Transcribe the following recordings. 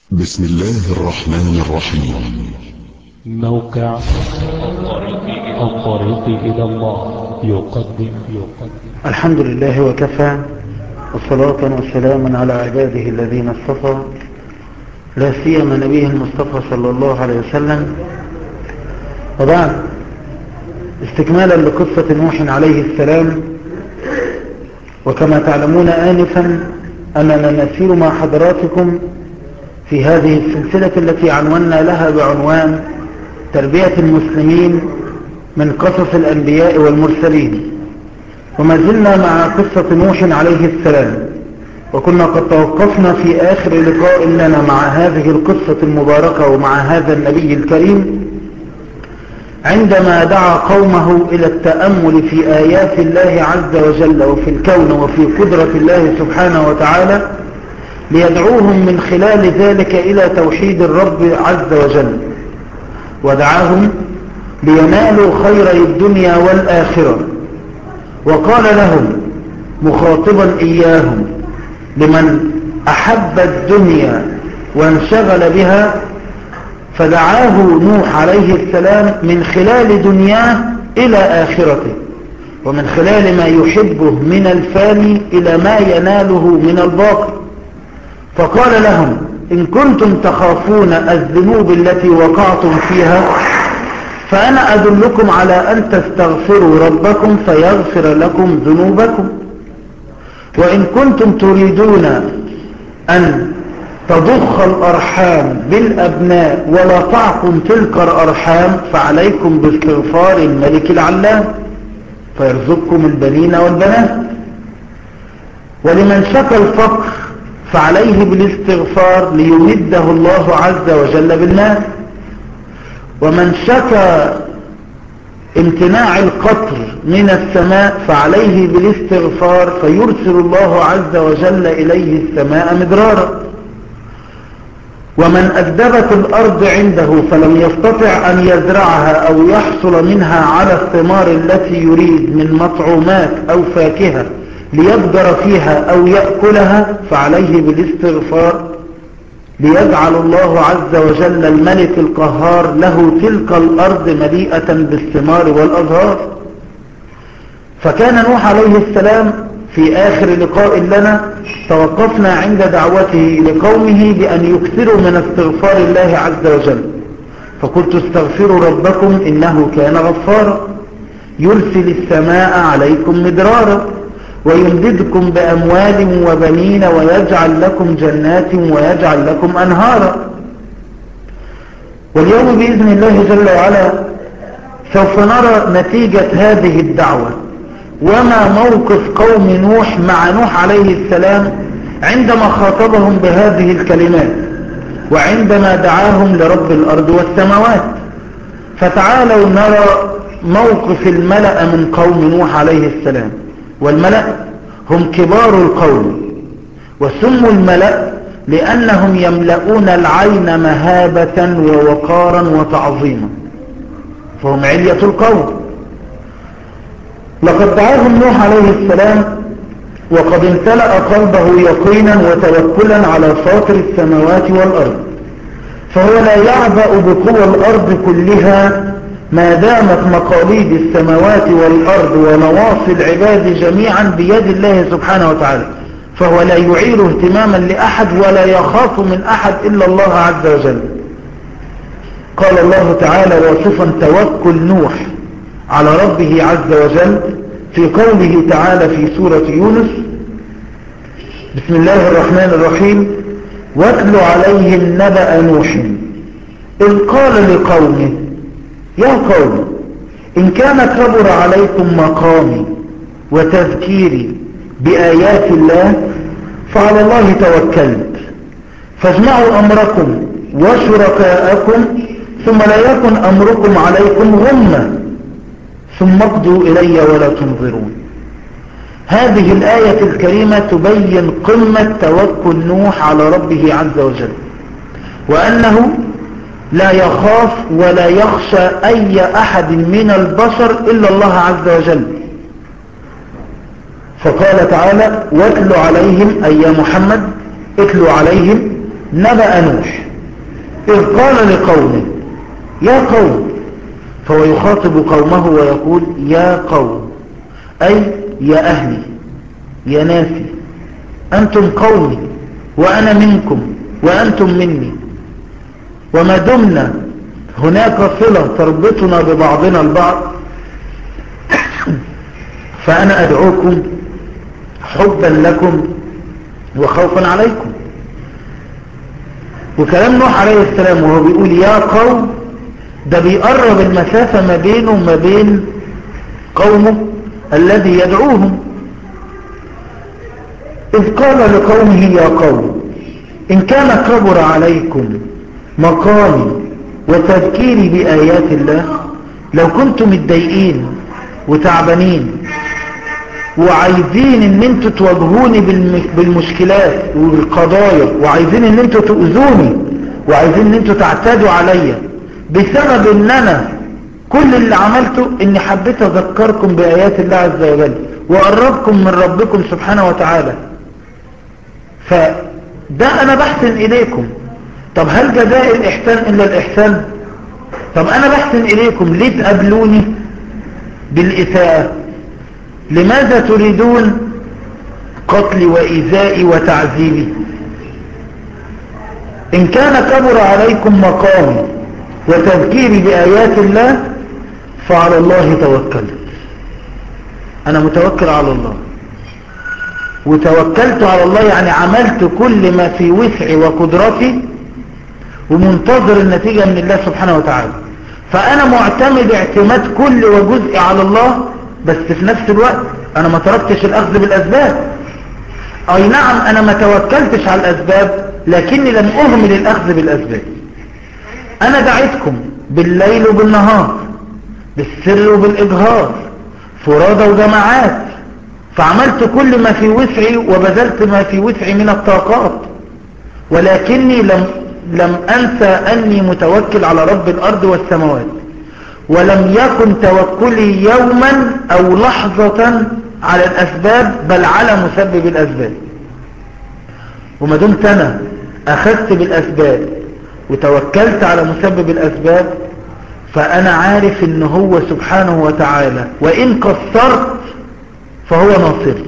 بسم الله الرحمن الرحيم موقع الطريق إلى الله يقدم يقدم الحمد لله وكفى وصلاة وسلاما على عباده الذين اصطفى لا سيما نبيه المصطفى صلى الله عليه وسلم وبعد استكمالا لقصة نوح عليه السلام وكما تعلمون آنفا أننا نسير مع حضراتكم في هذه السلسلة التي عنونا لها بعنوان تربية المسلمين من قصص الأنبياء والمرسلين وما زلنا مع قصة نوح عليه السلام وكنا قد توقفنا في آخر لقاء لنا مع هذه القصة المباركة ومع هذا النبي الكريم عندما دعا قومه إلى التأمل في آيات الله عز وجل وفي الكون وفي قدرة الله سبحانه وتعالى ليدعوهم من خلال ذلك إلى توحيد الرب عز وجل ودعاهم لينالوا خيري الدنيا والآخرة وقال لهم مخاطبا إياهم لمن أحب الدنيا وانشغل بها فدعاه نوح عليه السلام من خلال دنياه إلى آخرته ومن خلال ما يحبه من الفاني إلى ما يناله من الباقي فقال لهم إن كنتم تخافون الذنوب التي وقعتم فيها فأنا أدلكم على أن تستغفروا ربكم فيغفر لكم ذنوبكم وإن كنتم تريدون أن تضخ الأرحام بالأبناء ولا تعقم تلك الأرحام فعليكم باستغفار الملك العلام فيرزقكم البنين والبنات ولمن شكى الفقر فعليه بالاستغفار ليمده الله عز وجل بالمال ومن شكى امتناع القطر من السماء فعليه بالاستغفار فيرسل الله عز وجل إليه السماء مدرارا ومن أدبت الأرض عنده فلم يستطع أن يزرعها أو يحصل منها على الثمار التي يريد من مطعومات أو فاكهة ليبدر فيها أو يأكلها فعليه بالاستغفار ليجعل الله عز وجل الملك القهار له تلك الأرض مليئة بالثمار والأزهار فكان نوح عليه السلام في آخر لقاء لنا توقفنا عند دعوته لقومه بأن يكثروا من استغفار الله عز وجل فقلت استغفروا ربكم إنه كان غفارا يرسل السماء عليكم مدرارا ويمددكم بأموال وبنين ويجعل لكم جنات ويجعل لكم أنهارا واليوم بإذن الله جل وعلا سوف نرى نتيجة هذه الدعوة وما موقف قوم نوح مع نوح عليه السلام عندما خاطبهم بهذه الكلمات وعندما دعاهم لرب الأرض والسماوات فتعالوا نرى موقف الملأ من قوم نوح عليه السلام والملأ هم كبار القوم وسموا الملأ لأنهم يملؤون العين مهابة ووقارا وتعظيما فهم علية القوم لقد دعاهم نوح عليه السلام وقد امتلأ قلبه يقينا وتوكلا على فاطر السماوات والأرض فهو لا يعبأ بقوى الأرض كلها ما دامت مقاليد السماوات والأرض ونواصي العباد جميعا بيد الله سبحانه وتعالى فهو لا يعير اهتماما لأحد ولا يخاف من أحد إلا الله عز وجل قال الله تعالى واصفا توكل نوح على ربه عز وجل في قوله تعالى في سورة يونس بسم الله الرحمن الرحيم واتل عليهم نبأ نوح إذ قال لقومه يا قوم إن كان كبر عليكم مقامي وتذكيري بآيات الله فعلى الله توكلت فاجمعوا أمركم وشركاءكم ثم لا يكن أمركم عليكم غمة ثم اقضوا إلي ولا تنظرون هذه الآية الكريمة تبين قمة توكل نوح على ربه عز وجل وأنه لا يخاف ولا يخشى أي أحد من البشر إلا الله عز وجل فقال تعالى واتل عليهم أي محمد اتلوا عليهم نبأ نوح إذ قال لقومه يا قوم فهو يخاطب قومه ويقول يا قوم أي يا أهلي يا ناسي أنتم قومي وأنا منكم وأنتم مني وما دمنا هناك صلة تربطنا ببعضنا البعض فأنا أدعوكم حبا لكم وخوفا عليكم وكلام نوح عليه السلام وهو بيقول يا قوم ده بيقرب المسافة ما بينه وما بين قومه الذي يدعوهم إذ قال لقومه يا قوم إن كان كبر عليكم مقامي وتذكيري بآيات الله لو كنتم متضايقين وتعبانين وعايزين ان انتوا تواجهوني بالمشكلات والقضايا وعايزين ان انتوا تؤذوني وعايزين ان انتوا تعتادوا عليا بسبب ان انا كل اللي عملته اني حبيت اذكركم بآيات الله عز وجل وقربكم من ربكم سبحانه وتعالى فده انا بحسن اليكم طب هل جزاء الاحسان الا الاحسان طب انا بحسن اليكم ليه تقابلوني بالاساءة لماذا تريدون قتلي وإيذائي وتعذيبي إن كان كبر عليكم مقامي وتذكيري بآيات الله فعلى الله توكلت أنا متوكل على الله وتوكلت على الله يعني عملت كل ما في وسعي وقدرتي ومنتظر النتيجة من الله سبحانه وتعالى فأنا معتمد اعتماد كل وجزء على الله بس في نفس الوقت أنا ما تركتش الأخذ بالأسباب أي نعم أنا ما توكلتش على الأسباب لكني لم أهمل الأخذ بالأسباب أنا دعيتكم بالليل وبالنهار بالسر وبالإجهار فرادى وجماعات فعملت كل ما في وسعي وبذلت ما في وسعي من الطاقات ولكني لم, لم أنسى أني متوكل على رب الأرض والسماوات ولم يكن توكلي يوما أو لحظة على الأسباب بل على مسبب الأسباب وما دمت أنا أخذت بالأسباب وتوكلت على مسبب الأسباب فأنا عارف إن هو سبحانه وتعالى وإن قصرت فهو ناصري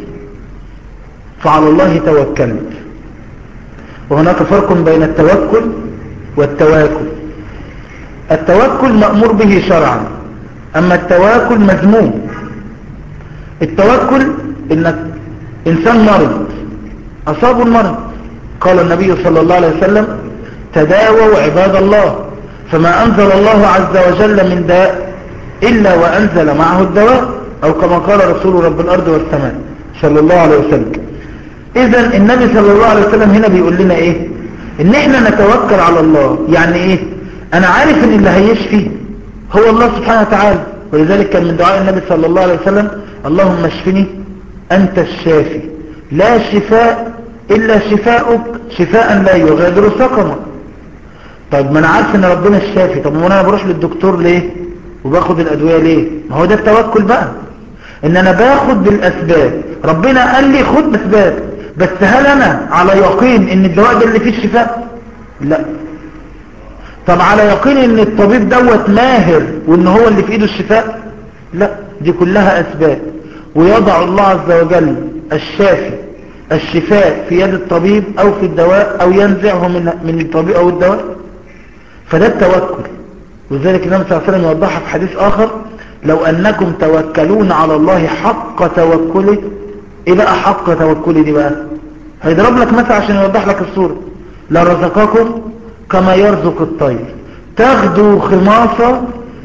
فعلى الله توكلت وهناك فرق بين التوكل والتواكل التوكل مأمور به شرعا أما التواكل مذموم التوكل إنك إنسان مرض أصاب المرض قال النبي صلى الله عليه وسلم تداووا عباد الله فما أنزل الله عز وجل من داء إلا وأنزل معه الدواء أو كما قال رسول رب الأرض والسماء صلى الله عليه وسلم إذا النبي صلى الله عليه وسلم هنا بيقول لنا إيه إن إحنا نتوكل على الله يعني إيه أنا عارف إن اللي هيشفي هو الله سبحانه وتعالى ولذلك كان من دعاء النبي صلى الله عليه وسلم اللهم اشفني أنت الشافي لا شفاء إلا شفاءك شفاء لا يغادر سقما طيب ما أنا عارف إن ربنا الشافي طب ما أنا بروح للدكتور ليه وباخد الأدوية ليه ما هو ده التوكل بقى إن أنا باخد بالأسباب ربنا قال لي خد بأسباب بس هل أنا على يقين إن الدواء ده اللي فيه الشفاء لا طب على يقين ان الطبيب دوت ماهر وان هو اللي في ايده الشفاء لا دي كلها اسباب ويضع الله عز وجل الشافي الشفاء في يد الطبيب او في الدواء او ينزعه من من الطبيب او الدواء فده التوكل وذلك النبي صلى الله عليه وسلم يوضحها في حديث اخر لو انكم توكلون على الله حق توكله ايه بقى حق توكله دي بقى هيضرب لك مثل عشان يوضح لك الصورة لرزقكم كما يرزق الطير تغدو خماصة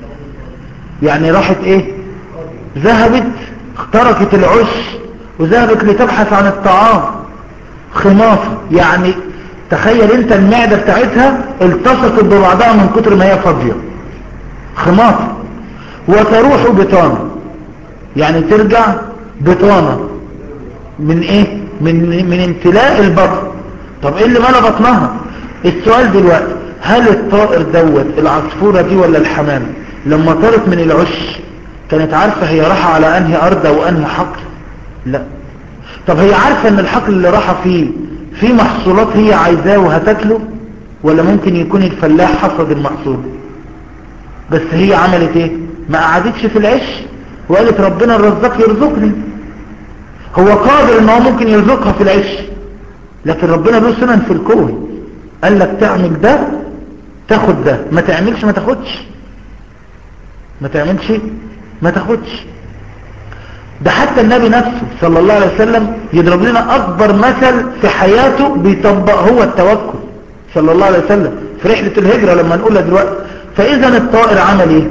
يعني راحت ايه ذهبت تركت العش وذهبت لتبحث عن الطعام خماصة يعني تخيل انت المعدة بتاعتها التصقت ببعضها من كتر ما هي فاضية خماصة وتروح بطانة يعني ترجع بطانة من ايه من, من امتلاء البطن طب ايه اللي ملا بطنها السؤال دلوقتي هل الطائر دوت العصفورة دي ولا الحمام لما طارت من العش كانت عارفة هي راحة على انهي ارض او انهي حقل لا طب هي عارفة ان الحقل اللي راحة فيه في محصولات هي عايزاه وهتاكله ولا ممكن يكون الفلاح حصد المحصول بس هي عملت ايه ما قعدتش في العش وقالت ربنا الرزاق يرزقني هو قادر ان هو ممكن يرزقها في العش لكن ربنا له سنن في الكون قال لك تعمل ده تاخد ده ما تعملش ما تاخدش ما تعملش ما تاخدش ده حتى النبي نفسه صلى الله عليه وسلم يضرب لنا اكبر مثل في حياته بيطبق هو التوكل صلى الله عليه وسلم في رحلة الهجرة لما نقولها دلوقتي فاذا الطائر عمل ايه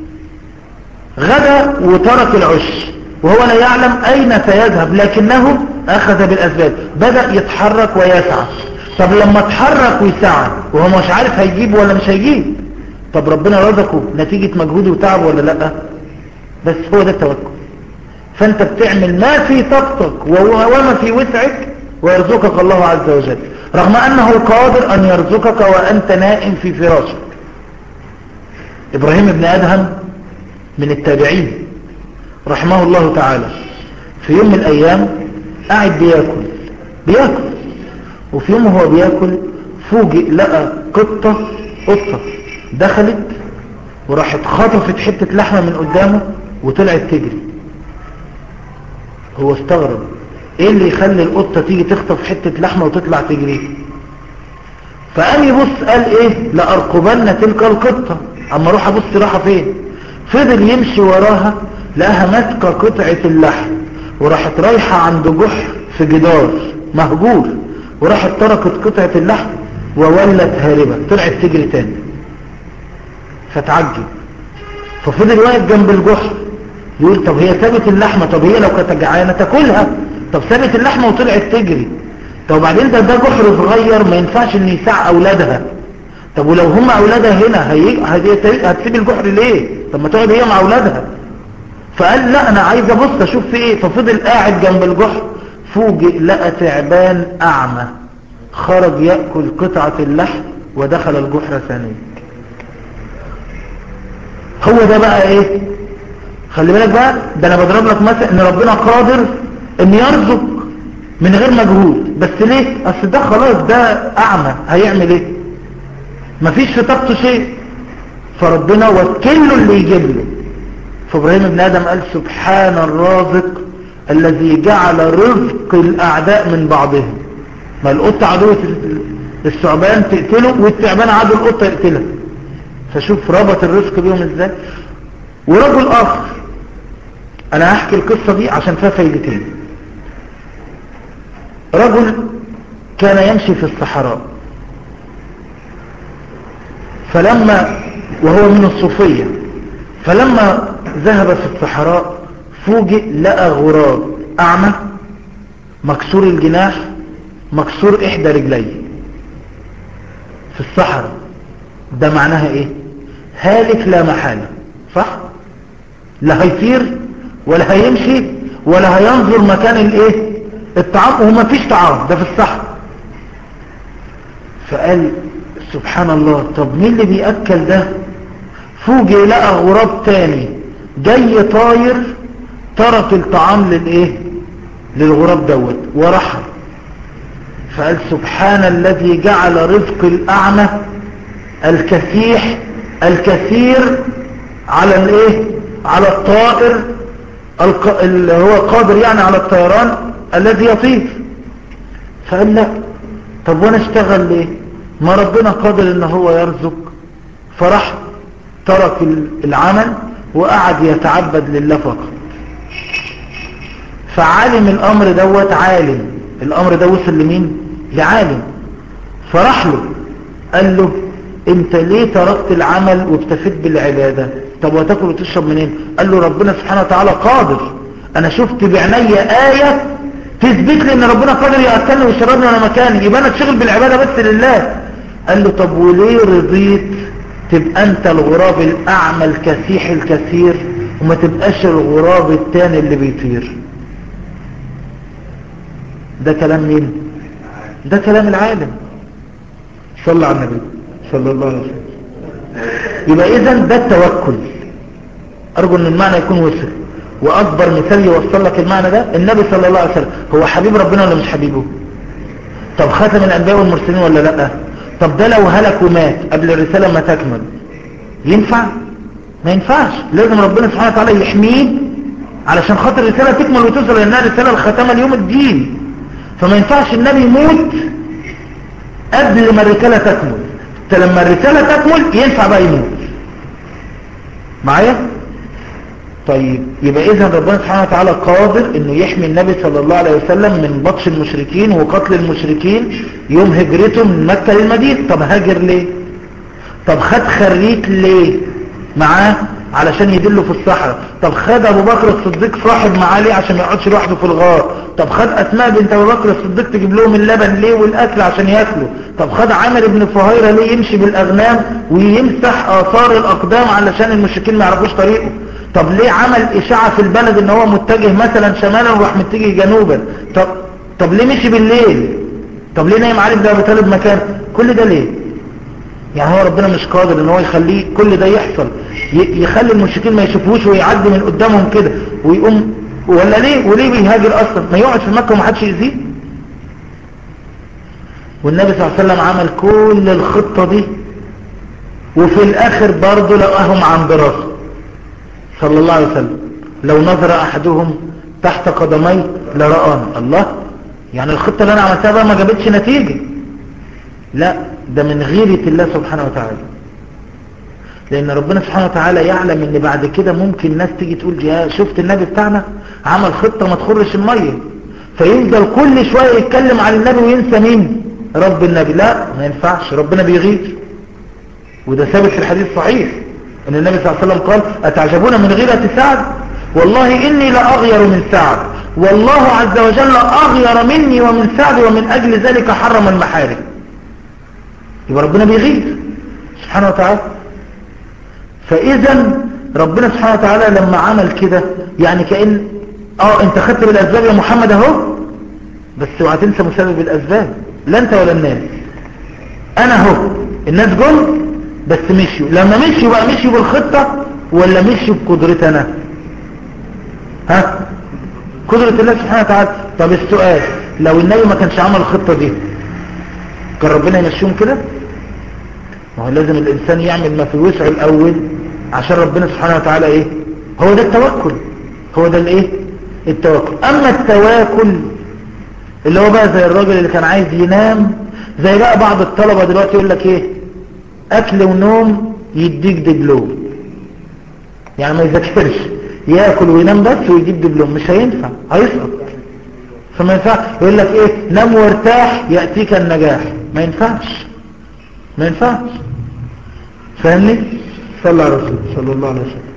غدا وترك العش وهو لا يعلم اين سيذهب لكنه اخذ بالاسباب بدأ يتحرك ويسعى طب لما اتحرك ويسعى وهو مش عارف هيجيب ولا مش هيجيب طب ربنا رزقه نتيجة مجهوده وتعب ولا لا بس هو ده التوكل فانت بتعمل ما في طاقتك وما في وسعك ويرزقك الله عز وجل رغم انه قادر ان يرزقك وانت نائم في فراشك ابراهيم بن ادهم من التابعين رحمه الله تعالى في يوم من الايام قاعد بياكل بياكل وفي يوم هو بياكل فوجئ لقى قطة قطة دخلت وراحت خطفت حتة لحمة من قدامه وطلعت تجري هو استغرب ايه اللي يخلي القطة تيجي تخطف حتة لحمة وتطلع تجري فقام يبص قال ايه لأرقبن تلك القطة اما اروح ابص راحة فين فضل يمشي وراها لقاها ماسكة قطعة اللحم وراحت رايحة عند جحر في جدار مهجور وراحت تركت قطعة اللحم وولت هاربة طلعت تجري تاني فتعجب ففضل واقف جنب الجحر يقول طب هي سابت اللحمة طب هي لو كانت جعانة تاكلها طب سابت اللحمة وطلعت تجري طب وبعدين ده ده جحر صغير ما ينفعش ان يسع اولادها طب ولو هم اولادها هنا هي... هي... هتسيب الجحر ليه طب ما تقعد هي مع اولادها فقال لا انا عايز ابص اشوف في ايه ففضل قاعد جنب الجحر فوجئ لقى تعبان اعمى خرج يأكل قطعة اللحم ودخل الجحر ثانيا هو ده بقى ايه خلي بالك بقى ده انا بضرب لك مثل ان ربنا قادر ان يرزق من غير مجهود بس ليه اصل ده خلاص ده اعمى هيعمل ايه مفيش في طاقته شيء فربنا وكله اللي يجيب له فابراهيم بن ادم قال سبحان الرازق الذي جعل رزق الاعداء من بعضهم ما القطة عدوة الثعبان تقتله والتعبان عدو القطة يقتلها فشوف ربط الرزق بيهم ازاي ورجل اخر انا هحكي القصة دي عشان فيها فايدتين رجل كان يمشي في الصحراء فلما وهو من الصوفية فلما ذهب في الصحراء فوجئ لقى غراب اعمى مكسور الجناح مكسور احدى رجليه في الصحراء ده معناها ايه هالك لا محالة صح لا هيطير ولا هيمشي ولا هينظر مكان الايه الطعام وما فيش طعام ده في الصحراء فقال سبحان الله طب مين اللي بيأكل ده فوجئ لقى غراب تاني جاي طاير ترك الطعام للايه للغراب دوت ورحل فقال سبحان الذي جعل رزق الأعمى الكثيح الكثير على الايه على الطائر الق... اللي هو قادر يعني على الطيران الذي يطير فقال لا طب وانا اشتغل ليه ما ربنا قادر ان هو يرزق فراح ترك العمل وقعد يتعبد لله فقط فعالم الامر دوت عالم الامر ده وصل لمين لعالم فراح له قال له انت ليه تركت العمل واكتفيت بالعبادة طب وتاكل وتشرب منين قال له ربنا سبحانه وتعالى قادر انا شفت بعيني آية تثبت لي ان ربنا قادر يأكلني ويشربني وانا مكاني يبقى انا اتشغل بالعبادة بس لله قال له طب وليه رضيت تبقى انت الغراب الاعمى الكسيح الكثير وما تبقاش الغراب التاني اللي بيطير ده كلام مين ده كلام العالم صلى على النبي صلى الله عليه وسلم يبقى اذا ده التوكل ارجو ان المعنى يكون وصل واكبر مثال يوصل لك المعنى ده النبي صلى الله عليه وسلم هو حبيب ربنا ولا مش حبيبه طب خاتم الانبياء والمرسلين ولا لا طب ده لو هلك ومات قبل الرسالة ما تكمل ينفع ما ينفعش لازم ربنا سبحانه وتعالى يحميه علشان خاطر الرسالة تكمل وتصل لأنها رسالة الختامة ليوم الدين فما ينفعش النبي يموت قبل ما الرسالة تكمل فلما الرسالة تكمل ينفع بقى يموت معايا طيب يبقى اذا ربنا سبحانه وتعالى قادر انه يحمي النبي صلى الله عليه وسلم من بطش المشركين وقتل المشركين يوم هجرته من مكة للمدينة طب هاجر ليه طب خد خريت ليه معاه علشان يدله في الصحراء طب خد ابو بكر الصديق صاحب معاه ليه عشان ما يقعدش لوحده في الغار طب خد اسماء بنت ابو بكر الصديق تجيب لهم اللبن ليه والاكل عشان ياكلوا طب خد عامر بن فهيرة ليه يمشي بالاغنام ويمسح اثار الاقدام علشان المشركين ما يعرفوش طريقه طب ليه عمل اشاعة في البلد ان هو متجه مثلا شمالا وراح متجه جنوبا طب طب ليه مشي بالليل طب ليه نايم علي بن ابي طالب مكان كل ده ليه يعني هو ربنا مش قادر ان هو يخليه كل ده يحصل يخلي المشركين ما يشوفوش ويعدي من قدامهم كده ويقوم ولا ليه وليه بيهاجر اصلا ما يقعد في مكة ومحدش يأذيه والنبي صلى الله عليه وسلم عمل كل الخطة دي وفي الاخر برضه لقاهم عن براسه صلى الله عليه وسلم لو نظر احدهم تحت قدمي لرآنا الله يعني الخطة اللي انا عملتها بقى ما جابتش نتيجة لا ده من غيرة الله سبحانه وتعالى لان ربنا سبحانه وتعالى يعلم ان بعد كده ممكن ناس تيجي تقول يا شفت النبي بتاعنا عمل خطة ما تخرش المية فيفضل كل شوية يتكلم عن النبي وينسى مين رب النبي لا ما ينفعش ربنا بيغير وده ثابت في الحديث صحيح ان النبي صلى الله عليه وسلم قال اتعجبون من غيرة سعد والله اني لاغير من سعد والله عز وجل اغير مني ومن سعد ومن اجل ذلك حرم المحارم يبقى ربنا بيغير سبحانه وتعالى فاذا ربنا سبحانه وتعالى لما عمل كده يعني كأن اه انت خدت بالاسباب يا محمد اهو بس اوعى تنسى مسبب الاسباب لا انت ولا الناس انا اهو الناس جم بس مشيوا لما مشيوا بقى مشيوا بالخطة ولا مشيوا بقدرتي انا ها قدرة الله سبحانه وتعالى طب السؤال لو النبي ما كانش عمل الخطة دي كان ربنا يمشيهم كده ما هو لازم الانسان يعمل ما في وسعه الاول عشان ربنا سبحانه وتعالى ايه هو ده التوكل هو ده الايه التوكل اما التواكل اللي هو بقى زي الراجل اللي كان عايز ينام زي بقى بعض الطلبة دلوقتي يقول لك ايه اكل ونوم يديك دبلوم يعني ما يذاكرش ياكل وينام بس ويجيب دبلوم مش هينفع هيسقط فما ينفع يقول لك ايه نام وارتاح يأتيك النجاح ما ينفعش ما ينفعش فاهمني صلى على رسول صلى الله عليه وسلم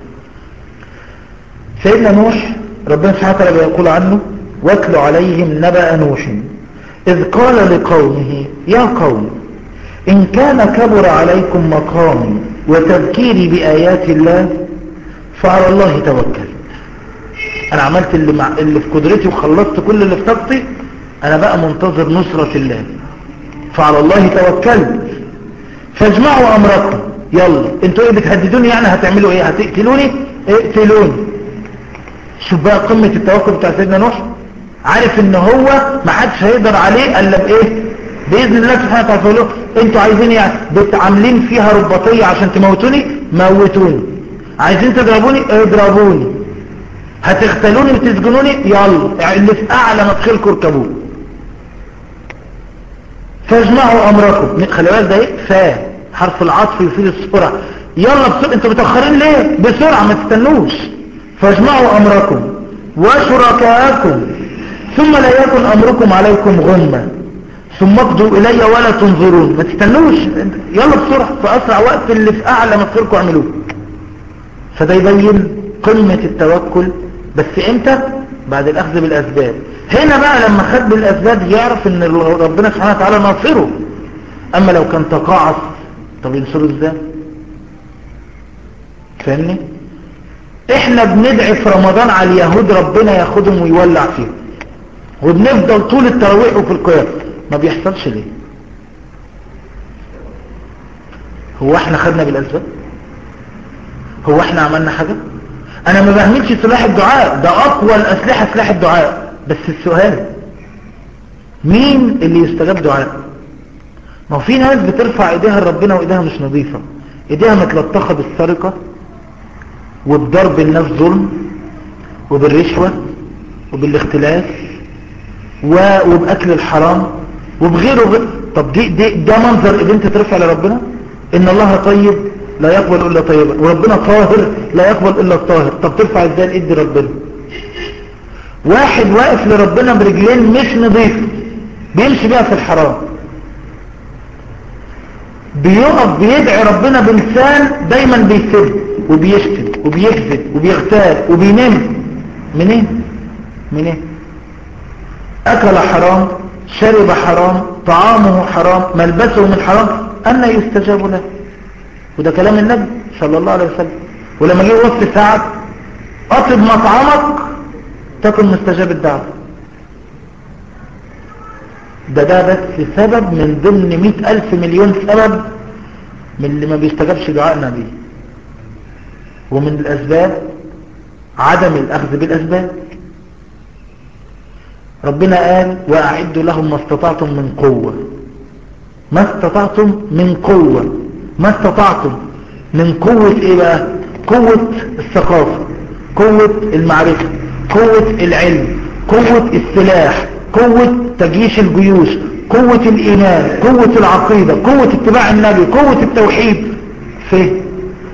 سيدنا نوح ربنا سبحانه وتعالى بيقول عنه واتل عليهم نبأ نوح إذ قال لقومه يا قوم إن كان كبر عليكم مقامي وتذكيري بآيات الله فعلى الله توكل أنا عملت اللي, مع... اللي في قدرتي وخلصت كل اللي في طاقتي أنا بقى منتظر نصرة الله فعلى الله توكلت فاجمعوا أمركم يلا انتوا ايه بتهددوني يعني هتعملوا ايه هتقتلوني اقتلوني شوف بقى قمة التوكل بتاع سيدنا نوح عارف ان هو ما حدش هيقدر عليه الا بايه باذن الله سبحانه وتعالى فقال له انتوا عايزين يعني عاملين فيها رباطيه عشان تموتوني موتوني عايزين تضربوني اضربوني هتختلوني وتسجنوني يلا اللي في اعلى مدخلكم اركبوه فاجمعوا امركم خلي بالك ده ايه فا حرف العطف يفيد السرعه يلا بسرعه انتوا متاخرين ليه بسرعه ما تستنوش فاجمعوا امركم وشركاءكم ثم لا يكن امركم عليكم غمة ثم اقضوا الي ولا تنظرون ما تستنوش يلا بسرعة في اسرع وقت اللي في اعلى مصيركم اعملوه فده يبين قمة التوكل بس امتى بعد الاخذ بالاسباب هنا بقى لما خد بالاسباب يعرف ان ربنا سبحانه وتعالى ناصره اما لو كان تقاعس طب ينصره ازاي فاهمني احنا بندعي في رمضان على اليهود ربنا ياخدهم ويولع فيهم وبنفضل طول التراويح وفي القيام ما بيحصلش ليه هو احنا خدنا بالاسباب هو احنا عملنا حاجة انا ما بهملش سلاح الدعاء ده اقوى الاسلحة سلاح الدعاء بس السؤال مين اللي يستجاب دعاء ما هو في ناس بترفع ايديها لربنا وايديها مش نظيفة ايديها متلطخة بالسرقة وبضرب الناس ظلم وبالرشوة وبالاختلاس و- وبأكل الحرام وبغيره غير طب دي, دي ده منظر ايدين تترفع لربنا ان الله طيب لا يقبل الا طيبا وربنا طاهر لا يقبل الا الطاهر طب ترفع ازاي الايد دي ربنا واحد واقف لربنا برجلين مش نظيفه بيمشي بيها في الحرام بيقف بيدعي ربنا بلسان دايما بيسب وبيشتم وبيكذب وبيغتاب وبينم منين منين اكل حرام شرب حرام طعامه حرام ملبسه من حرام أن يستجاب له وده كلام النبي صلى الله عليه وسلم ولما جه وقت سعد اطلب مطعمك تكن مستجاب الدعوة ده ده بس سبب من ضمن مئة ألف مليون سبب من اللي ما بيستجابش دعائنا بيه ومن الأسباب عدم الأخذ بالأسباب ربنا قال وأعدوا لهم ما استطعتم من قوة ما استطعتم من قوة ما استطعتم من قوة ايه بقى قوة الثقافة قوة المعرفة قوة العلم قوة السلاح قوة تجيش الجيوش قوة الإيمان قوة العقيدة قوة اتباع النبي قوة التوحيد فين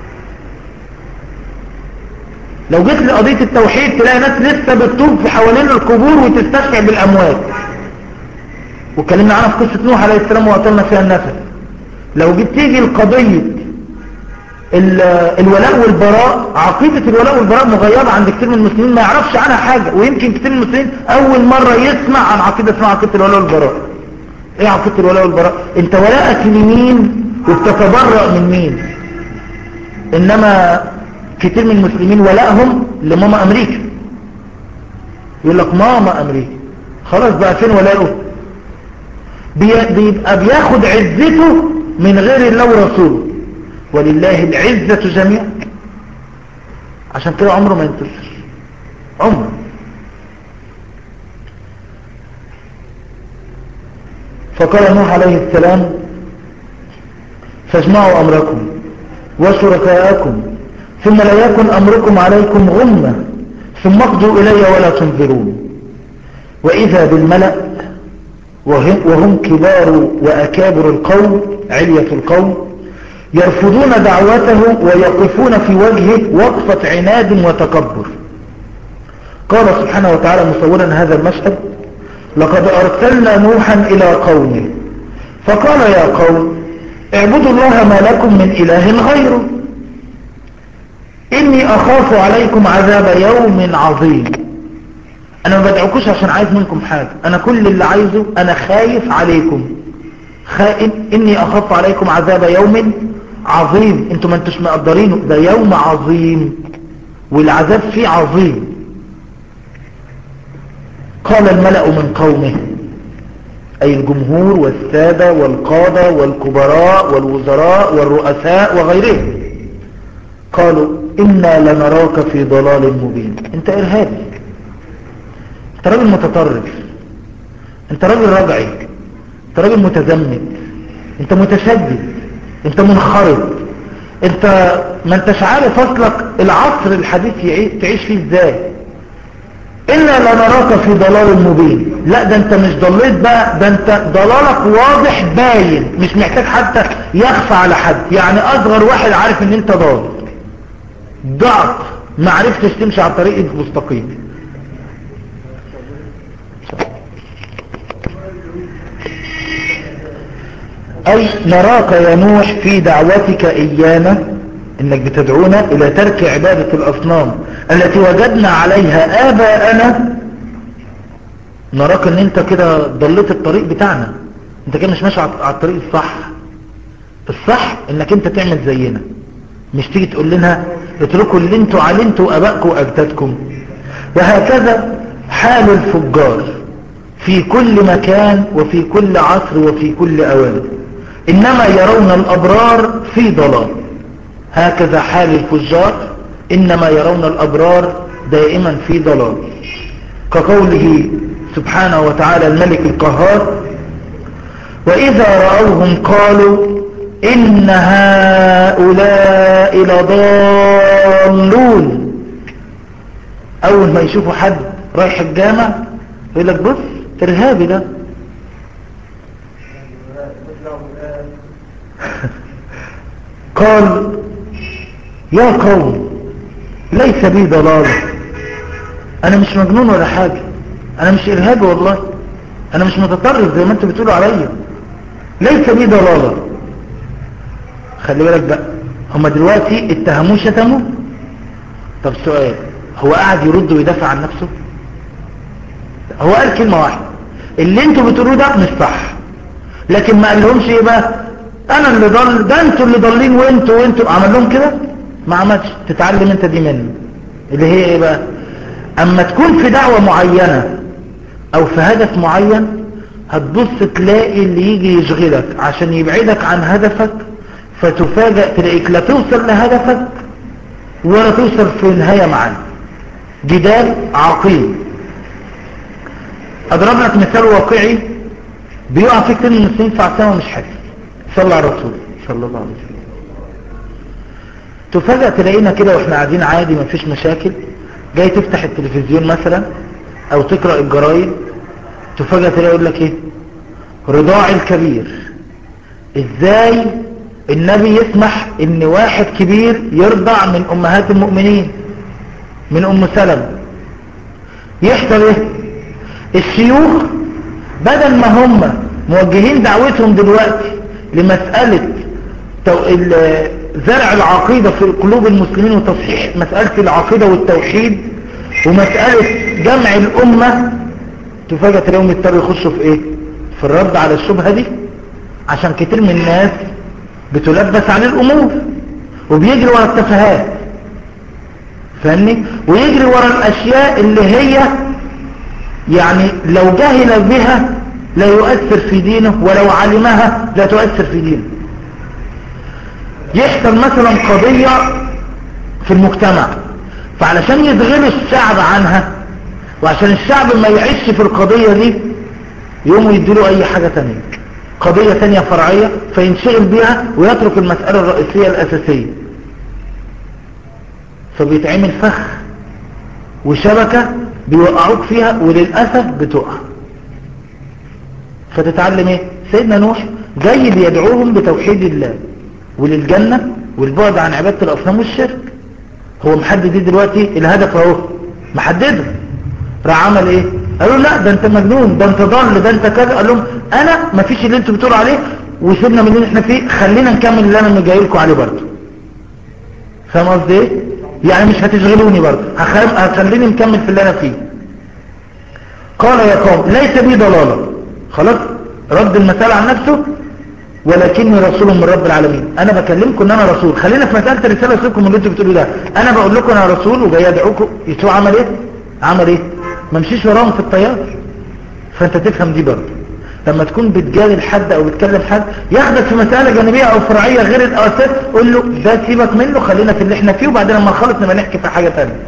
لو جيت لقضية التوحيد تلاقي ناس لسه بتطوف في حوالين القبور وتستشفع بالأموات واتكلمنا عنها في قصة نوح عليه السلام وقتلنا فيها النفس لو جيت تيجي القضية الولاء والبراء عقيدة الولاء والبراء مغيبة عند كثير من المسلمين ما يعرفش عنها حاجة ويمكن كثير من المسلمين أول مرة يسمع عن عقيدة اسمها عقيدة الولاء والبراء ايه عقيدة الولاء والبراء انت ولاءك لمين وبتتبرأ من مين انما كتير من المسلمين ولائهم لماما امريكا يقول لك ماما امريكا خلاص بقى فين ولاؤه بيبقى بياخد عزته من غير الله ورسوله ولله العزة جميعا عشان كده عمره ما ينتصر عمره فقال نوح عليه السلام فاجمعوا أمركم وشركاءكم ثم لا يكن أمركم عليكم غمة ثم اقضوا إلي ولا تنظرون وإذا بالملأ وهم, وهم كبار وأكابر القوم علية القوم يرفضون دعوته ويقفون في وجهه وقفة عناد وتكبر قال سبحانه وتعالى مصورا هذا المشهد لقد أرسلنا نوحا إلى قومه فقال يا قوم اعبدوا الله ما لكم من إله غيره إني أخاف عليكم عذاب يوم عظيم أنا ما بدعوكوش عشان عايز منكم حاجة أنا كل اللي عايزه أنا خايف عليكم خائن إني أخاف عليكم عذاب يوم عظيم انتوا ما انتوش مقدرينه ده يوم عظيم والعذاب فيه عظيم قال الملأ من قومه أي الجمهور والسادة والقادة والكبراء والوزراء والرؤساء وغيرهم قالوا إنا لنراك في ضلال مبين انت إرهابي انت راجل متطرف انت راجل رجعي انت راجل متزمت انت متشدد انت منخرط انت ما انتش عارف اصلك العصر الحديث تعيش فيه ازاي إنا لنراك في ضلال مبين لا ده انت مش ضليت بقى ده انت ضلالك واضح باين مش محتاج حتى يخفى على حد يعني اصغر واحد عارف ان انت ضال ضعف ما عرفتش تمشي على الطريق المستقيم أي نراك يا نوح في دعوتك إيانا إنك بتدعونا إلى ترك عبادة الأصنام التي وجدنا عليها آباءنا نراك إن أنت كده ضليت الطريق بتاعنا أنت كده مش ماشي على الطريق الصح الصح إنك أنت تعمل زينا مش تيجي تقول لنا اتركوا اللي انتوا عليه انتوا أبائكم وأجدادكم وهكذا حال الفجار في كل مكان وفي كل عصر وفي كل أوان إنما يرون الأبرار في ضلال هكذا حال الفجار إنما يرون الأبرار دائما في ضلال كقوله سبحانه وتعالى الملك القهار وإذا رأوهم قالوا إن هؤلاء لضالون أول ما يشوفوا حد رايح الجامع يقول لك بص إرهابي ده قال يا قوم ليس بي ضلالة أنا مش مجنون ولا حاجة أنا مش إرهابي والله أنا مش متطرف زي ما أنتوا بتقولوا عليا ليس بي ضلالة خلي بالك بقى هما دلوقتي اتهموه شتموا طب سؤال هو قاعد يرد ويدافع عن نفسه هو قال كلمة واحدة اللي انتوا بتقولوه ده مش صح لكن ما قالهمش ايه بقى انا اللي ضل ده انتوا اللي ضالين وانتوا وانتوا عمل لهم كده ما عملش تتعلم انت دي منه اللي هي ايه بقى اما تكون في دعوة معينة او في هدف معين هتبص تلاقي اللي يجي يشغلك عشان يبعدك عن هدفك فتفاجأ تلاقيك لا توصل لهدفك ولا توصل في النهاية معاه جدال عقيم اضرب لك مثال واقعي بيقع في كتير من المسلمين في عصامه مش حاسس صلى على الرسول صلى الله عليه وسلم تفاجأ تلاقينا كده واحنا قاعدين عادي ما فيش مشاكل جاي تفتح التلفزيون مثلا او تقرأ الجرايد تفاجأ تلاقي يقول لك ايه رضاع الكبير ازاي النبي يسمح ان واحد كبير يرضع من امهات المؤمنين من ام سلم يحصل ايه الشيوخ بدل ما هم موجهين دعوتهم دلوقتي لمسألة زرع العقيدة في قلوب المسلمين وتصحيح مسألة العقيدة والتوحيد ومسألة جمع الأمة تفاجأ تلاقيهم يضطروا يخشوا في ايه في الرد على الشبهة دي عشان كتير من الناس بتلبس عن الأمور وبيجري ورا التفاهات فاهمني ويجري ورا الأشياء اللي هي يعني لو جهل بها لا يؤثر في دينه ولو علمها لا تؤثر في دينه يحصل مثلا قضية في المجتمع فعلشان يشغلوا الشعب عنها وعشان الشعب ما يعيش في القضية دي يقوموا يديله اي حاجة تانية قضية تانية فرعية فينشغل بيها ويترك المسألة الرئيسية الأساسية فبيتعمل فخ وشبكة بيوقعوك فيها وللأسف بتقع فتتعلم ايه سيدنا نوح جاي بيدعوهم بتوحيد الله وللجنة والبعد عن عبادة الأصنام والشرك هو محدد ايه دلوقتي الهدف اهو محدده راح عمل ايه قالوا لا ده انت مجنون ده انت ضال ده انت كذا قال لهم انا ما فيش اللي انتوا بتقولوا عليه وسيبنا من اللي احنا فيه خلينا نكمل اللي انا جاي لكم عليه برضه فاهم قصدي ايه يعني مش هتشغلوني برضه هخليني نكمل في اللي انا فيه قال يا قوم ليس بي ضلاله خلاص رد المسألة عن نفسه ولكني رسول من رب العالمين انا بكلمكم ان انا رسول خلينا في مسألة الرسالة سيبكم من اللي انتوا بتقولوا ده انا بقول لكم انا رسول وجاي ادعوكم يسوع عمل ايه عمل ايه ما مشيش وراهم في الطيار فانت تفهم دي برضه لما تكون بتجادل حد او بتكلم حد ياخدك في مسألة جانبية او فرعية غير الاساس قول له ده سيبك منه خلينا في اللي احنا فيه وبعدين لما نخلص نبقى نحكي في حاجة تانية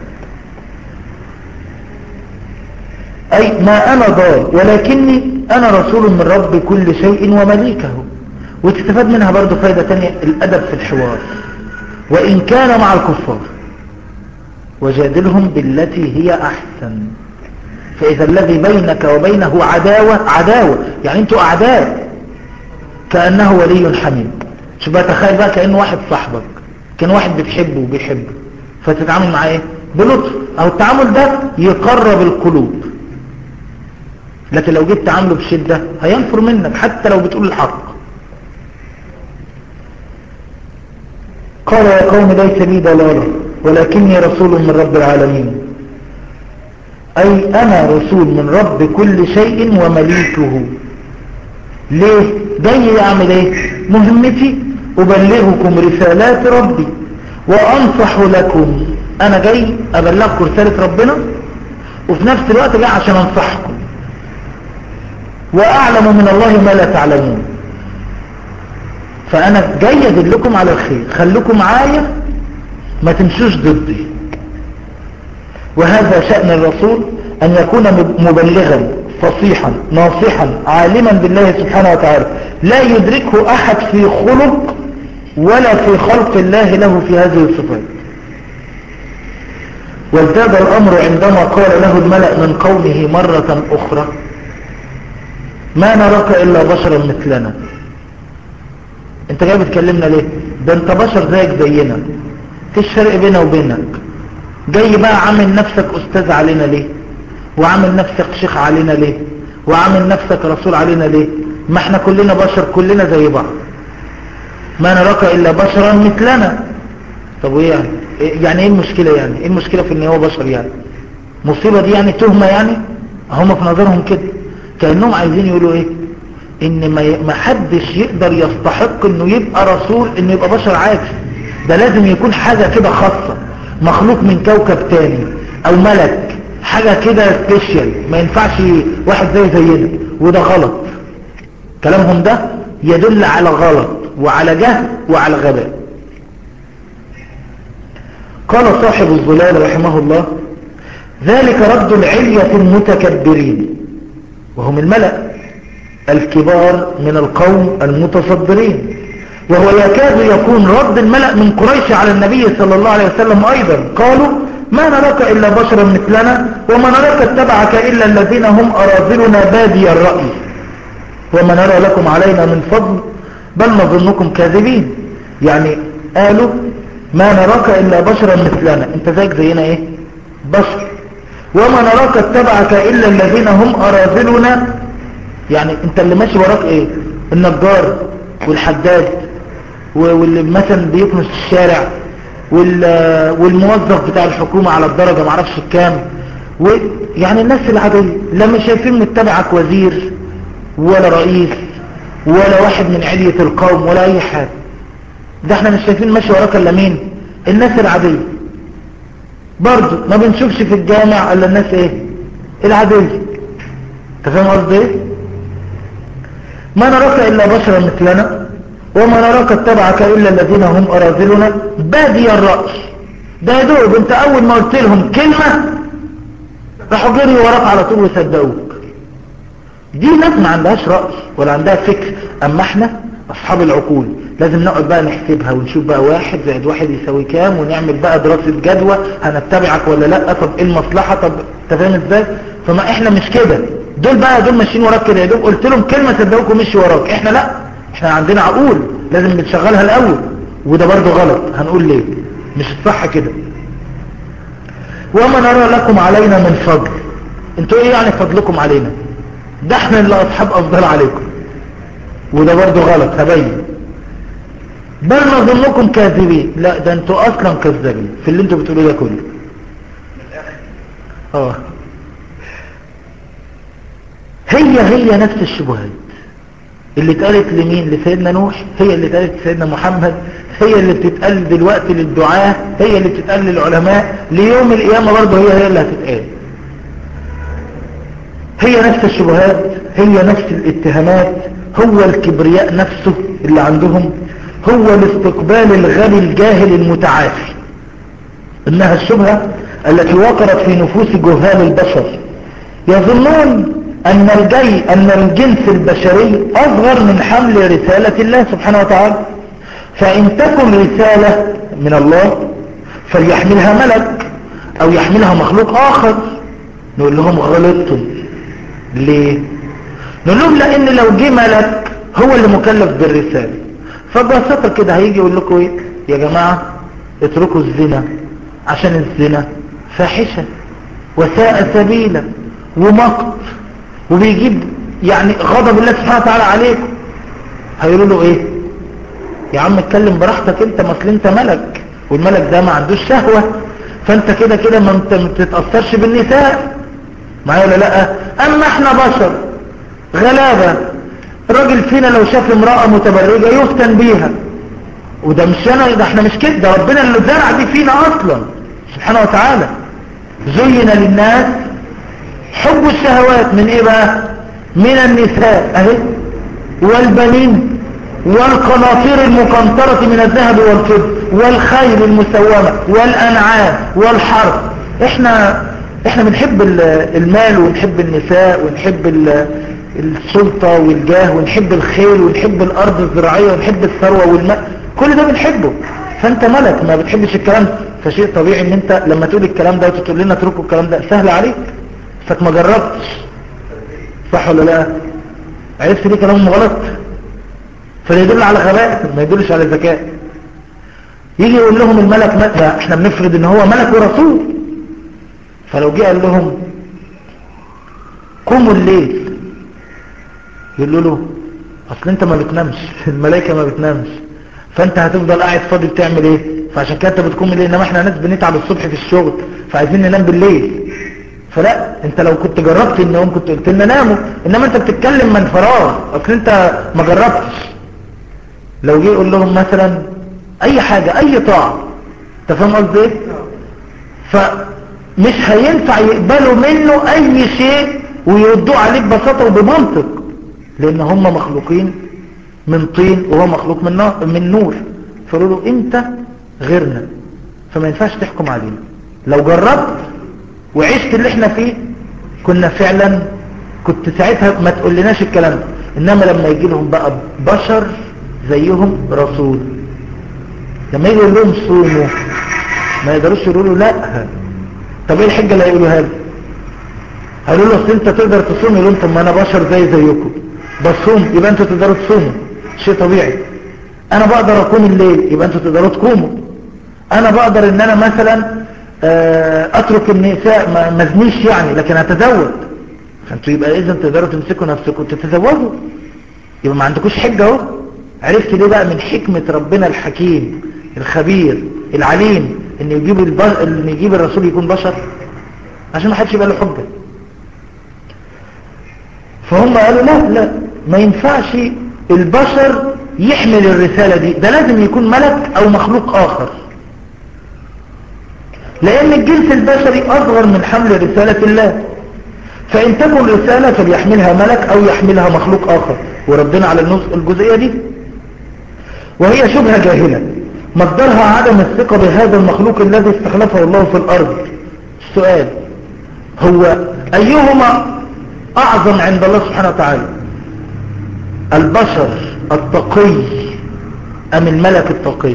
اي ما انا ضال ولكني انا رسول من رب كل شيء ومليكه وتستفاد منها برضو فايدة تانية الادب في الحوار وان كان مع الكفار وجادلهم بالتي هي احسن فاذا الذي بينك وبينه عداوة عداوة يعني انتوا اعداء كأنه ولي حميم شو بقى تخيل بقى كأنه واحد صاحبك كان واحد بتحبه وبيحبه فتتعامل معاه ايه بلطف او التعامل ده يقرب القلوب لكن لو جيت تعامله بشدة هينفر منك حتى لو بتقول الحق قال يا قوم ليس بي ضلالة ولكني رسول من رب العالمين أي أنا رسول من رب كل شيء ومليكه ليه جاي أعمل إيه مهمتي أبلغكم رسالات ربي وأنصح لكم أنا جاي أبلغكم رسالة ربنا وفي نفس الوقت جاي عشان أنصحكم وأعلم من الله ما لا تعلمون فأنا جاي أدلكم على الخير خليكم معايا ما تمشوش ضدي وهذا شأن الرسول أن يكون مبلغا فصيحا ناصحا عالما بالله سبحانه وتعالى لا يدركه أحد في خلق ولا في خلق الله له في هذه الصفات وازداد الأمر عندما قال له الملأ من قومه مرة أخرى ما نراك إلا بشرا مثلنا انت جاي بتكلمنا ليه ده انت بشر زيك زينا فيش فرق بيننا وبينك جاي بقى عامل نفسك أستاذ علينا ليه وعامل نفسك شيخ علينا ليه وعامل نفسك رسول علينا ليه ما احنا كلنا بشر كلنا زي بعض ما نراك إلا بشرا مثلنا طب وايه يعني يعني ايه المشكلة يعني ايه المشكلة في ان هو بشر يعني مصيبة دي يعني تهمة يعني هم في نظرهم كده كأنهم عايزين يقولوا ايه ان ما ما حدش يقدر يستحق انه يبقى رسول انه يبقى بشر عادي ده لازم يكون حاجة كده خاصة مخلوق من كوكب تاني او ملك حاجة كده سبيشال ما ينفعش واحد زي زينا وده غلط كلامهم ده يدل على غلط وعلى جهل وعلى غباء قال صاحب الظلال رحمه الله ذلك رد العلية المتكبرين وهم الملأ الكبار من القوم المتصدرين وهو يكاد يكون رد الملأ من قريش على النبي صلى الله عليه وسلم أيضا قالوا ما نراك إلا بشرا مثلنا وما نراك اتبعك إلا الذين هم أراذلنا بادي الرأي وما نرى لكم علينا من فضل بل نظنكم كاذبين يعني قالوا ما نراك إلا بشرا مثلنا انت زيك زينا ايه بشر وما نراك اتبعك إلا الذين هم أراذلنا يعني انت اللي ماشي وراك ايه النجار والحداد واللي مثلا بيكنس الشارع والموظف بتاع الحكومة على الدرجة معرفش الكام يعني الناس العادية لما شايفين متبعك وزير ولا رئيس ولا واحد من علية القوم ولا اي حاجة ده احنا مش شايفين ماشي وراك الا مين الناس العادية برضو ما بنشوفش في الجامع الا الناس ايه العادية انت فاهم قصدي ايه ما نراك الا بشرا مثلنا وما نراك اتبعك الا الذين هم اراذلنا بادي الرأي ده يدوب انت اول ما قلت لهم كلمة راحوا جري وراك على طول وصدقوك دي ناس ما عندهاش رأي ولا عندها فكر اما احنا اصحاب العقول لازم نقعد بقى نحسبها ونشوف بقى واحد زائد واحد يساوي كام ونعمل بقى دراسة جدوى هنتبعك ولا لا طب ايه المصلحة طب انت فاهم ازاي فما احنا مش كده دول بقى دول ماشيين وراك كده يا دوب قلت لهم كلمة صدقوك ومشي وراك احنا لا احنا عندنا عقول لازم بنشغلها الاول وده برضو غلط هنقول ليه مش الصح كده وما نرى لكم علينا من فضل انتوا ايه يعني فضلكم علينا ده احنا اللي اصحاب افضل عليكم وده برضو غلط هبين بل نظنكم كاذبين لا ده انتوا اصلا كذابين في اللي انتوا بتقولوا ده كله اه هي هي نفس الشبهات اللي اتقالت لمين لسيدنا نوح هي اللي اتقالت لسيدنا محمد هي اللي بتتقال دلوقتي للدعاة هي اللي بتتقال للعلماء ليوم القيامة برضه هي هي اللي هتتقال هي نفس الشبهات هي نفس الاتهامات هو الكبرياء نفسه اللي عندهم هو الاستقبال الغبي الجاهل المتعافي انها الشبهة التي وقرت في نفوس جهال البشر يظنون ان الجي ان الجنس البشري اصغر من حمل رسالة الله سبحانه وتعالى فان تكن رسالة من الله فليحملها ملك او يحملها مخلوق اخر نقول لهم غلطتم ليه نقول لهم لان لو جه ملك هو اللي مكلف بالرسالة فببساطة كده هيجي يقول لكم ايه يا جماعة اتركوا الزنا عشان الزنا فاحشة وساء سبيلا ومقت وبيجيب يعني غضب الله سبحانه وتعالى عليكم هيقولوا له ايه يا عم اتكلم براحتك انت مثل انت ملك والملك ده ما عندوش شهوة فانت كده كده ما انت ما تتأثرش بالنساء معايا ولا لا اما احنا بشر غلابة الراجل فينا لو شاف امرأة متبرجة يفتن بيها وده مش انا ده احنا مش كده ده ربنا اللي زرع دي فينا اصلا سبحانه وتعالى زين للناس حب الشهوات من ايه بقى من النساء اهي والبنين والقناطير المقنطرة من الذهب والفضة والخيل المسومة والانعام والحرب احنا احنا بنحب ال- المال ونحب النساء ونحب ال- السلطة والجاه ونحب الخيل ونحب الارض الزراعية ونحب الثروة والماء كل ده بنحبه فانت ملك ما بتحبش الكلام ده فشيء طبيعي ان انت لما تقول الكلام ده وتقول لنا اتركوا الكلام ده سهل عليك فك ما جربتش صح ولا لا عرفت ليه كلامهم غلط فده يدل على غباء ما يدلش على ذكاء يجي يقول لهم الملك ما لا، احنا بنفرض ان هو ملك ورسول فلو جه قال لهم قوموا الليل يقولوا له اصل انت ما بتنامش الملائكه ما بتنامش فانت هتفضل قاعد فاضي بتعمل ايه فعشان كده انت بتقوم الليل انما احنا ناس بنتعب الصبح في الشغل فعايزين ننام بالليل فلا انت لو كنت جربت النوم كنت قلت لنا ناموا انما انت بتتكلم من فراغ اصل انت ما جربتش لو جه يقول لهم مثلا اي حاجة اي طاعة انت فاهم قصدي ايه فمش هينفع يقبلوا منه اي شيء ويردوا عليه ببساطة وبمنطق لان هم مخلوقين من طين وهو مخلوق من, نار من نور فقالوا له انت غيرنا فما ينفعش تحكم علينا لو جربت وعشت اللي احنا فيه كنا فعلا كنت ساعتها ما تقول لناش الكلام ده انما لما يجي لهم بقى بشر زيهم رسول لما يجي يقول لهم صوموا ما يقدروش يقولوا له لا طب ايه الحجه اللي هيقولوها له هيقولوا له اصل انت تقدر تصوم يقول لهم طب ما انا بشر زي زيكم بصوم يبقى انتوا تقدروا تصوموا شيء طبيعي انا بقدر اقوم الليل يبقى انتوا تقدروا تقوموا انا بقدر ان انا مثلا آه، اترك النساء ما ما ازنيش يعني لكن اتزوج فانتوا يبقى اذا تقدروا تمسكوا نفسكم وتتزوجوا يبقى ما عندكوش حجة اهو عرفت ليه بقى من حكمة ربنا الحكيم الخبير العليم ان يجيب الب... ان يجيب الرسول يكون بشر عشان ما حدش يبقى له حجة فهم قالوا لا لا ما ينفعش البشر يحمل الرسالة دي ده لازم يكون ملك او مخلوق اخر لان الجنس البشري اصغر من حمل رسالة الله فان تكن رسالة فليحملها ملك او يحملها مخلوق اخر وردنا على النص الجزئية دي وهي شبهة جاهلة مصدرها عدم الثقة بهذا المخلوق الذي استخلفه الله في الارض السؤال هو ايهما اعظم عند الله سبحانه وتعالى البشر التقي ام الملك التقي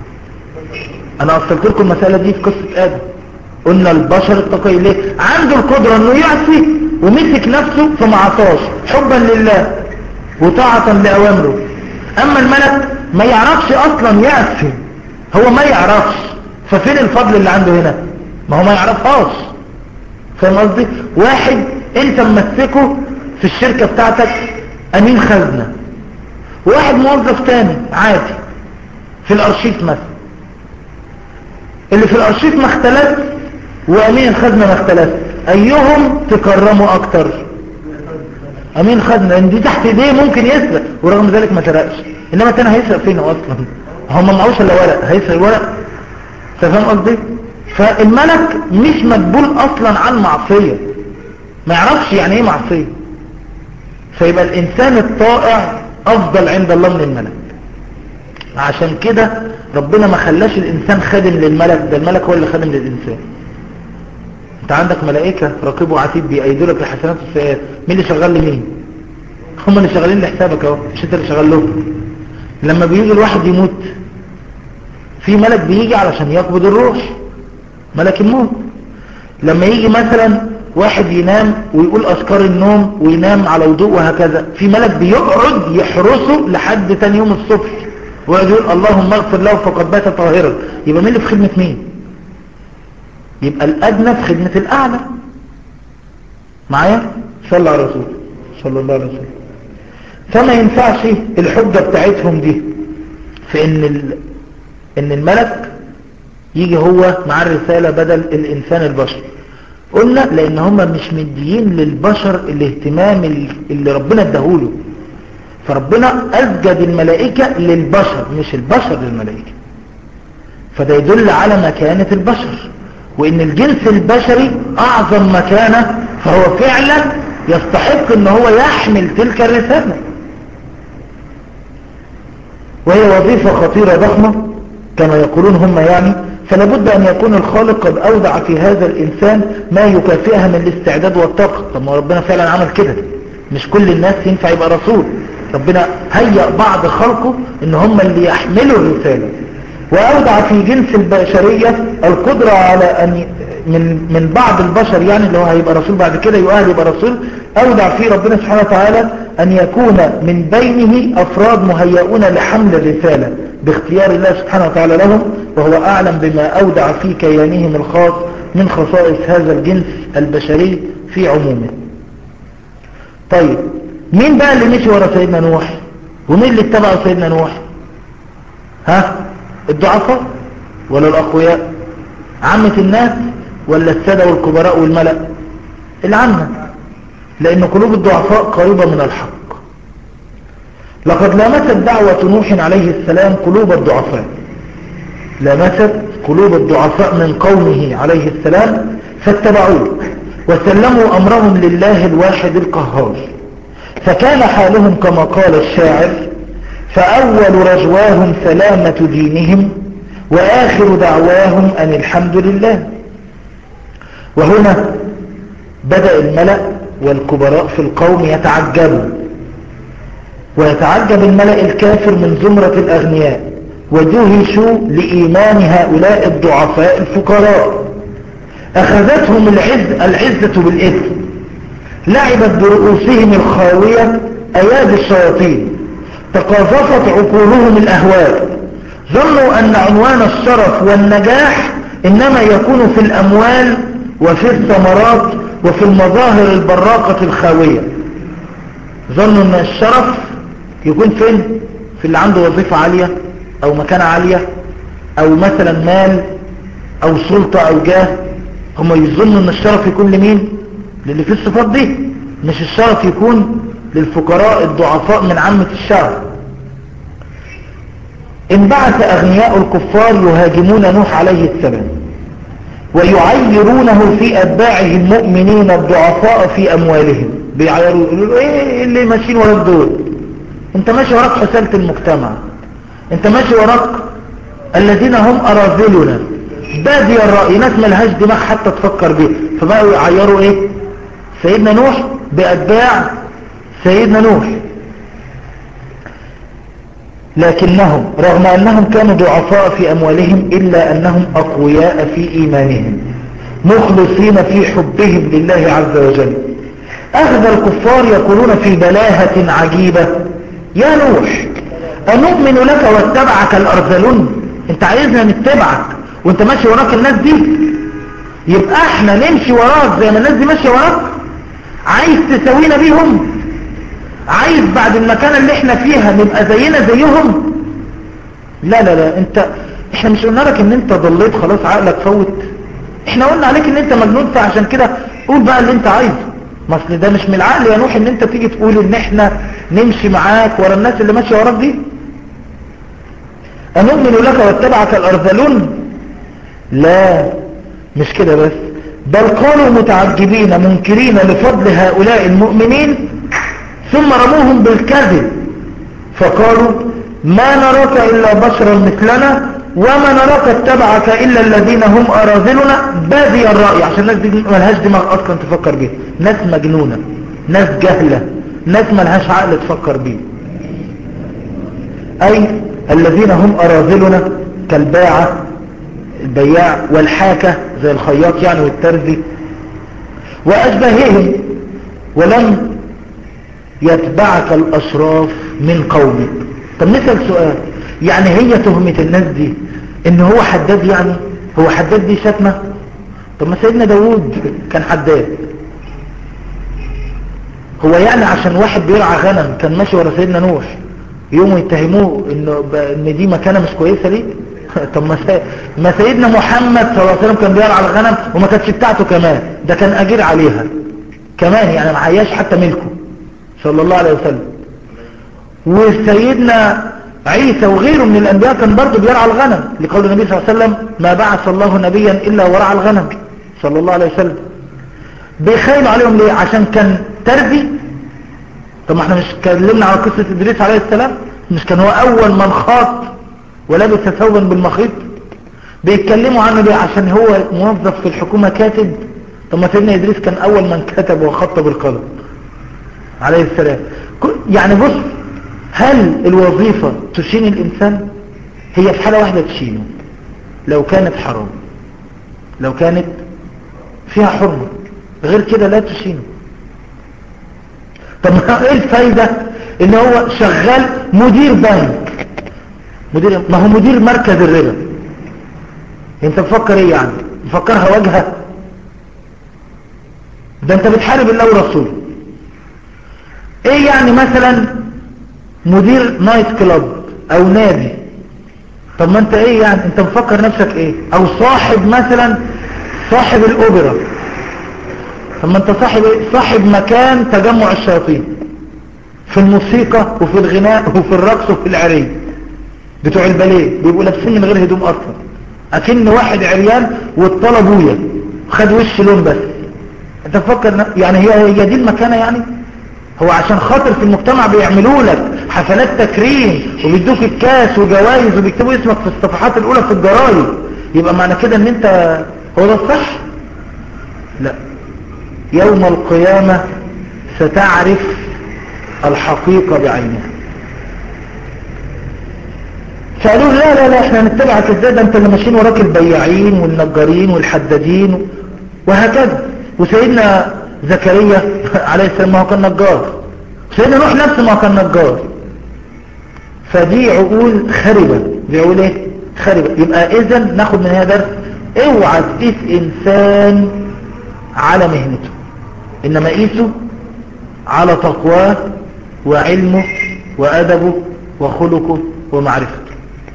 انا اصلت لكم المسألة دي في قصة ادم قلنا البشر التقي ليه عنده القدرة انه يعصي ومسك نفسه فما عصاش حبا لله وطاعة لأوامره اما الملك ما يعرفش اصلا يعصي هو ما يعرفش ففين الفضل اللي عنده هنا ما هو ما يعرفهاش فاهم قصدي واحد انت ممسكه في الشركة بتاعتك امين خزنة واحد موظف تاني عادي في الارشيف مثلا اللي في الارشيف ما اختلف وامين الخزنة ما اختلف ايهم تكرموا اكتر امين خزنة لان دي تحت ايديه ممكن يسرق ورغم ذلك ما سرقش انما التاني هيسرق فين اصلا هم ما معهوش الا ورق هيسرق الورق أنت فاهم قصدي فالملك مش مقبول اصلا عن معصية ما يعرفش يعني ايه معصية فيبقى الانسان الطائع افضل عند الله من الملك عشان كده ربنا ما خلاش الانسان خادم للملك ده الملك هو اللي خادم للانسان انت عندك ملائكة راقب وعتيد بيأيدوا لك الحسنات والسيئات مين اللي شغال لمين هم اللي شغالين لحسابك اهو مش انت اللي شغال لهم لما بيجي الواحد يموت في ملك بيجي علشان يقبض الروح ملك الموت لما يجي مثلا واحد ينام ويقول اذكار النوم وينام على وضوء وهكذا في ملك بيقعد يحرسه لحد تاني يوم الصبح ويقعد يقول اللهم اغفر له فقد بات طاهرا يبقى مين اللي في خدمة مين يبقى الادنى في خدمة الاعلى معايا صلى على رسول صلى الله عليه وسلم فما ينفعش الحجة بتاعتهم دي في ان ال... ان الملك يجي هو مع الرسالة بدل الانسان البشر قلنا لان هم مش مديين للبشر الاهتمام اللي ربنا اداهوله فربنا اسجد الملائكة للبشر مش البشر للملائكة فده يدل على مكانة البشر وان الجنس البشري اعظم مكانة فهو فعلا يستحق ان هو يحمل تلك الرسالة وهي وظيفة خطيرة ضخمة كما يقولون هم يعني فلا بد أن يكون الخالق قد أودع في هذا الإنسان ما يكافئها من الاستعداد والطاقة طب ما ربنا فعلا عمل كده مش كل الناس ينفع يبقى رسول ربنا هيأ بعض خلقه ان هم اللي يحملوا الرسالة وأودع في جنس البشرية القدرة على أن من من بعض البشر يعني اللي هو هيبقى رسول بعد كده يؤهل يبقى رسول أودع فيه ربنا سبحانه وتعالى أن يكون من بينه أفراد مهيئون لحمل الرسالة باختيار الله سبحانه وتعالى لهم وهو أعلم بما أودع في كيانهم الخاص من خصائص هذا الجنس البشري في عمومه طيب مين بقى اللي مشي ورا سيدنا نوح ومين اللي اتبع سيدنا نوح ها الضعفاء ولا الأقوياء عامة الناس ولا السادة والكبراء والملأ العامة لأن قلوب الضعفاء قريبة من الحق لقد لامست دعوة نوح عليه السلام قلوب الضعفاء لامست قلوب الضعفاء من قومه عليه السلام فاتبعوه وسلموا أمرهم لله الواحد القهار فكان حالهم كما قال الشاعر فأول رجواهم سلامة دينهم وآخر دعواهم أن الحمد لله وهنا بدأ الملأ والكبراء في القوم يتعجبوا ويتعجب الملأ الكافر من زمرة الأغنياء ودهشوا لإيمان هؤلاء الضعفاء الفقراء أخذتهم العز العزة بالإثم لعبت برؤوسهم الخاوية أياد الشياطين تقاذفت عقولهم الأهواء ظنوا أن عنوان الشرف والنجاح إنما يكون في الأموال وفي الثمرات وفي المظاهر البراقة الخاوية ظنوا أن الشرف يكون فين في اللي عنده وظيفة عالية أو مكانة عالية أو مثلا مال أو سلطة أو جاه هم يظنوا أن الشرف يكون لمين للي في الصفات دي مش الشرف يكون للفقراء الضعفاء من عامة الشعب انبعث أغنياء الكفار يهاجمون نوح عليه السلام ويعيرونه في أتباعه المؤمنين الضعفاء في أموالهم بيعيروا يقولوا له ايه اللي ماشيين وراك دول انت ماشي وراك حسالة المجتمع انت ماشي وراك الذين هم أراذلنا بادي الرأي ناس ملهاش دماغ حتى تفكر بيه فبقوا يعيروا ايه سيدنا نوح بأتباع سيدنا نوح لكنهم رغم أنهم كانوا ضعفاء في أموالهم إلا أنهم أقوياء في إيمانهم مخلصين في حبهم لله عز وجل أخذ الكفار يقولون في بلاهة عجيبة يا نوح أنؤمن لك واتبعك الأرذلون انت عايزنا نتبعك وانت ماشي وراك الناس دي يبقى احنا نمشي وراك زي ما الناس دي ماشيه وراك عايز تساوينا بيهم عايز بعد المكانة اللي احنا فيها نبقى زينا زيهم لا لا لا انت احنا مش قلنا لك ان انت ضليت خلاص عقلك فوت احنا قلنا عليك ان انت مجنون فعشان كده قول بقى اللي انت عايزه ما اصل ده مش من العقل يا نوح ان انت تيجي تقول ان احنا نمشي معاك ورا الناس اللي ماشيه وراك دي أنؤمن لك واتبعك الأرذلون لا مش كده بس بل قالوا متعجبين منكرين لفضل هؤلاء المؤمنين ثم رموهم بالكذب فقالوا ما نراك إلا بشرا مثلنا وما نراك اتبعك إلا الذين هم أراذلنا بادي الرأي عشان الناس دي ملهاش دماغ أصلا تفكر بيه ناس مجنونة ناس جهلة ناس ملهاش عقل تفكر بيه أي الذين هم أراذلنا كالباعة البياع والحاكة زي الخياط يعني والترزي وأشبههم ولم يتبعك الأشراف من قومك طب نسأل سؤال يعني هي تهمة الناس دي ان هو حداد يعني هو حداد دي شتمة طب ما سيدنا داود كان حداد هو يعني عشان واحد بيرعى غنم كان ماشي ورا سيدنا نوح يوم يتهموه انه ان دي مكانه مش كويسه ليه طب ما ما سيدنا محمد صلى الله عليه وسلم كان بيرعى الغنم وما كانتش بتاعته كمان ده كان اجير عليها كمان يعني ما عياش حتى ملكه صلى الله عليه وسلم وسيدنا عيسى وغيره من الانبياء كان برضه بيرعى الغنم لقول النبي صلى الله عليه وسلم ما بعث الله نبيا الا ورعى الغنم صلى الله عليه وسلم بيخيلوا عليهم ليه عشان كان تربي طب ما احنا مش اتكلمنا على قصة ادريس عليه السلام مش كان هو اول من خاط ولبس ثوبا بالمخيط بيتكلموا عنه ليه عشان هو موظف في الحكومة كاتب طب ما سيدنا إدريس كان أول من كتب وخط بالقلم عليه السلام يعني بص هل الوظيفة تشين الإنسان هي في حالة واحدة تشينه لو كانت حرام لو كانت فيها حرمة غير كده لا تشينه طب ايه الفايدة ان هو شغال مدير بنك مدير ما هو مدير مركز الربا انت مفكر ايه يعني مفكرها واجهة ده انت بتحارب الله ورسوله ايه يعني مثلا مدير نايت كلاب او نادي طب ما انت ايه يعني انت مفكر نفسك ايه او صاحب مثلا صاحب الاوبرا طب ما انت صاحب ايه صاحب مكان تجمع الشياطين في الموسيقى وفي الغناء وفي الرقص وفي العري بتوع الباليه بيبقوا لابسين من غير هدوم اصلا اكن واحد عريان واطلع ابويا خد وش لون بس انت تفكر يعني هي هي دي المكانه يعني هو عشان خاطر في المجتمع بيعملوا لك حفلات تكريم وبيدوك الكاس وجوائز وبيكتبوا اسمك في الصفحات الاولى في الجرايد يبقى معنى كده ان انت هو ده الصح لا يوم القيامة ستعرف الحقيقة بعينها فقالوا لا لا لا احنا نتبعك ازاي ده انت اللي ماشيين وراك البياعين والنجارين والحدادين وهكذا وسيدنا زكريا عليه السلام ما هو كان نجار سيدنا نوح نفسه ما هو كان نجار فدي عقول خربة دي عقول ايه خربة يبقى اذا ناخد من هذا درس اوعى تقيس انسان على مهنته انما قيسه على تقواه وعلمه وادبه وخلقه ومعرفته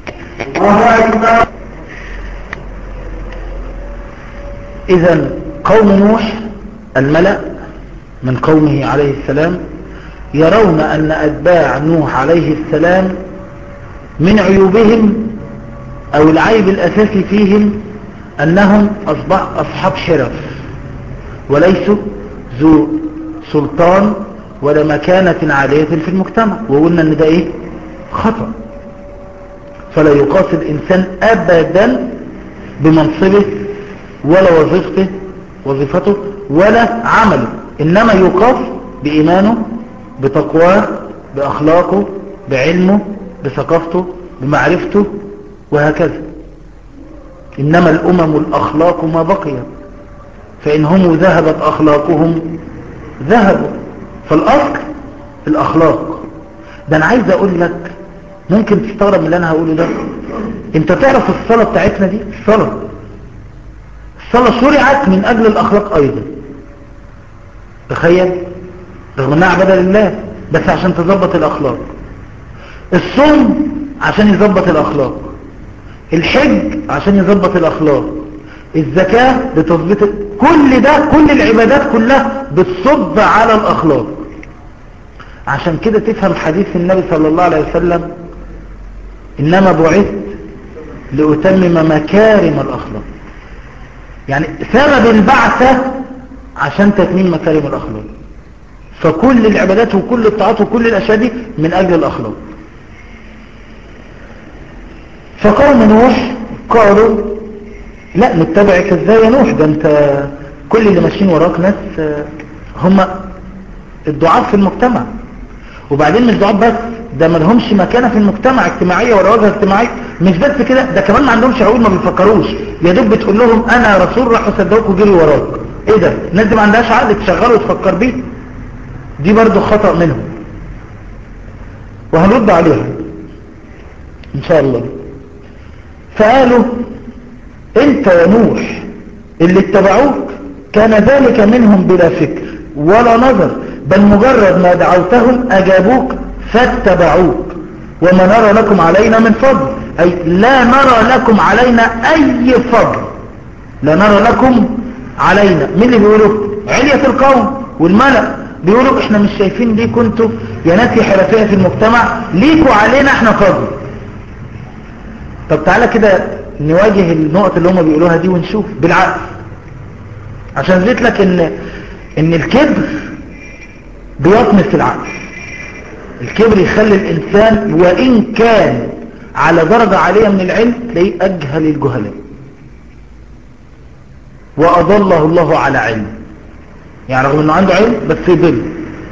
اذا قوم نوح الملأ من قومه عليه السلام يرون أن أتباع نوح عليه السلام من عيوبهم أو العيب الأساسي فيهم أنهم أصبح أصحاب شرف وليسوا ذو سلطان ولا مكانة عالية في المجتمع وقلنا أن ده إيه خطأ فلا يقاس الإنسان أبدا بمنصبه ولا وظيفته وظيفته ولا عمله إنما يقاس بإيمانه بتقواه بأخلاقه بعلمه بثقافته بمعرفته وهكذا إنما الأمم الأخلاق ما بقيت فإن هم ذهبت أخلاقهم ذهبوا فالأصل الأخلاق ده أنا عايز أقول لك ممكن تستغرب من اللي أنا هقوله ده أنت تعرف الصلاة بتاعتنا دي الصلاة الصلاة شرعت من أجل الأخلاق أيضا تخيل رغم أنها عبادة لله بس عشان تظبط الأخلاق الصوم عشان يظبط الأخلاق الحج عشان يظبط الأخلاق الزكاة لتظبيط كل ده كل العبادات كلها بتصب على الأخلاق عشان كده تفهم حديث النبي صلى الله عليه وسلم إنما بعثت لأتمم مكارم الأخلاق يعني سبب البعثة عشان تتميم مكارم الأخلاق فكل العبادات وكل الطاعات وكل الأشياء دي من أجل الأخلاق فقوم نوح قالوا لا نتبعك ازاي يا نوح ده انت كل اللي ماشيين وراك ناس هم الضعاف في المجتمع وبعدين مش ضعاف بس ده ما لهمش مكانه في المجتمع اجتماعيه ولا وجهه اجتماعيه مش بس كده ده كمان ما عندهمش عقول ما بيفكروش يا دوب بتقول لهم انا رسول راحوا صدقوك وجري وراك ايه ده الناس دي ما عندهاش عقل تشغله وتفكر بيه دي برضو خطأ منهم وهنرد عليها ان شاء الله فقالوا انت يا نوح اللي اتبعوك كان ذلك منهم بلا فكر ولا نظر بل مجرد ما دعوتهم اجابوك فاتبعوك وما نرى لكم علينا من فضل اي لا نرى لكم علينا اي فضل لا نرى لكم علينا مين اللي بيقولوا علية القوم والملأ بيقولوا احنا مش شايفين ليه كنتوا يا ناس حرفية في المجتمع ليكوا علينا احنا فضل طب تعالى كده نواجه النقط اللي هم بيقولوها دي ونشوف بالعقل عشان زيت لك ان ان الكبر بيطمس العقل الكبر يخلي الانسان وان كان على درجة عالية من العلم تلاقيه اجهل الجهلاء وأضله الله على علم يعني رغم انه عنده علم بس يضل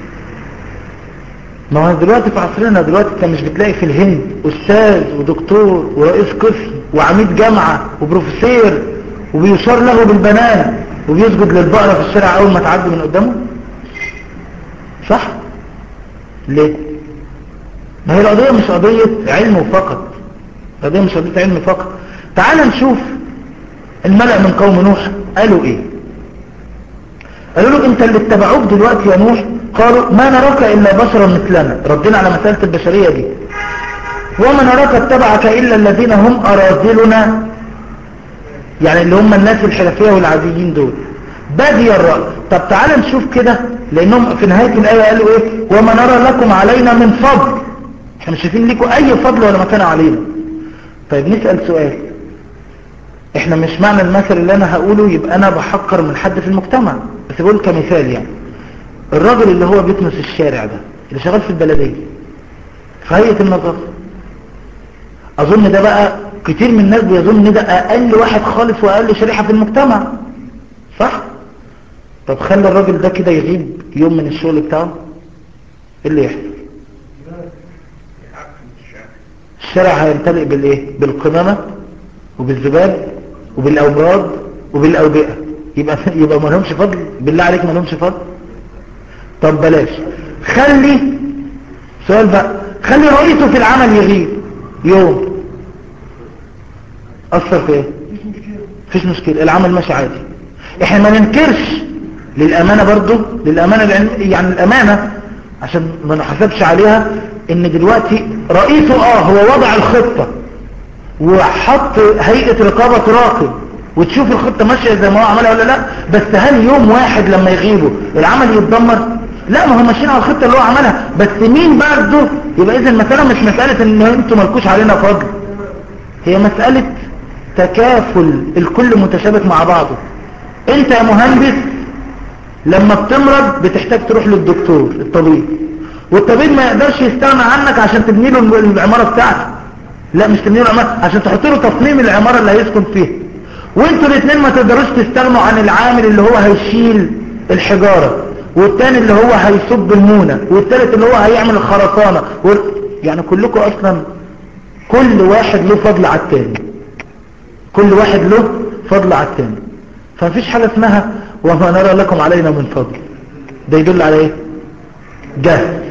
ما هو دلوقتي في عصرنا دلوقتي انت مش بتلاقي في الهند استاذ ودكتور ورئيس قسم وعميد جامعة وبروفيسور وبيشار له بالبنان وبيسجد للبقرة في الشارع اول ما تعدي من قدامه صح ليه ما هي القضية مش قضية علم فقط القضية مش قضية علم فقط تعال نشوف الملأ من قوم نوح قالوا ايه قالوا له انت اللي اتبعوك دلوقتي يا نوح قالوا ما نراك الا بشرا مثلنا ردنا على مسألة البشرية دي وما نراك اتبعك الا الذين هم اراذلنا يعني اللي هم الناس الحرفية والعاديين دول بادي الرأي طب تعال نشوف كده لانهم في نهاية الاية قالوا ايه وما نرى لكم علينا من فضل احنا مش شايفين لكم اي فضل ولا مكان علينا طيب نسأل سؤال احنا مش معنى المثل اللي انا هقوله يبقى انا بحقر من حد في المجتمع بس بقول كمثال يعني الراجل اللي هو بيكنس الشارع ده اللي شغال في البلدية في هيئة النظافة اظن ده بقى كتير من الناس بيظن ان ده اقل واحد خالص واقل شريحة في المجتمع صح طب خلي الراجل ده كده يغيب يوم من الشغل بتاعه ايه اللي يحصل الشارع هيمتلئ بالايه بالقمامة وبالزبال وبالأمراض وبالأوبئة يبقى يبقى ما لهمش فضل بالله عليك ما لهمش فضل طب بلاش خلي سؤال بقى خلي رئيسه في العمل يغيب يوم أثر في ايه مفيش مشكلة العمل ماشي عادي احنا ما ننكرش للأمانة برضو للأمانة لأن يعني الأمانة عشان ما نحسبش عليها ان دلوقتي رئيسه اه هو وضع الخطة وحط هيئة رقابة تراقب وتشوف الخطة ماشية زي ما هو عملها ولا لا بس هل يوم واحد لما يغيبوا العمل يتدمر لا ما هم ماشيين على الخطة اللي هو عملها بس مين برضه يبقى اذا المسألة مش مسألة ان انتوا مالكوش علينا فضل هي مسألة تكافل الكل متشابك مع بعضه انت يا مهندس لما بتمرض بتحتاج تروح للدكتور الطبيب والطبيب ما يقدرش يستغنى عنك عشان تبني له العمارة بتاعته لا مش تبني له العمارة عشان تحط له تصميم العمارة اللي هيسكن فيها وانتوا الاثنين ما تقدروش تستغنوا عن العامل اللي هو هيشيل الحجارة والتاني اللي هو هيصب المونة والتالت اللي هو هيعمل الخرسانة و... يعني كلكم اصلا كل واحد له فضل على التاني كل واحد له فضل على التاني فمفيش حاجة اسمها وما نرى لكم علينا من فضل ده يدل على ايه جهل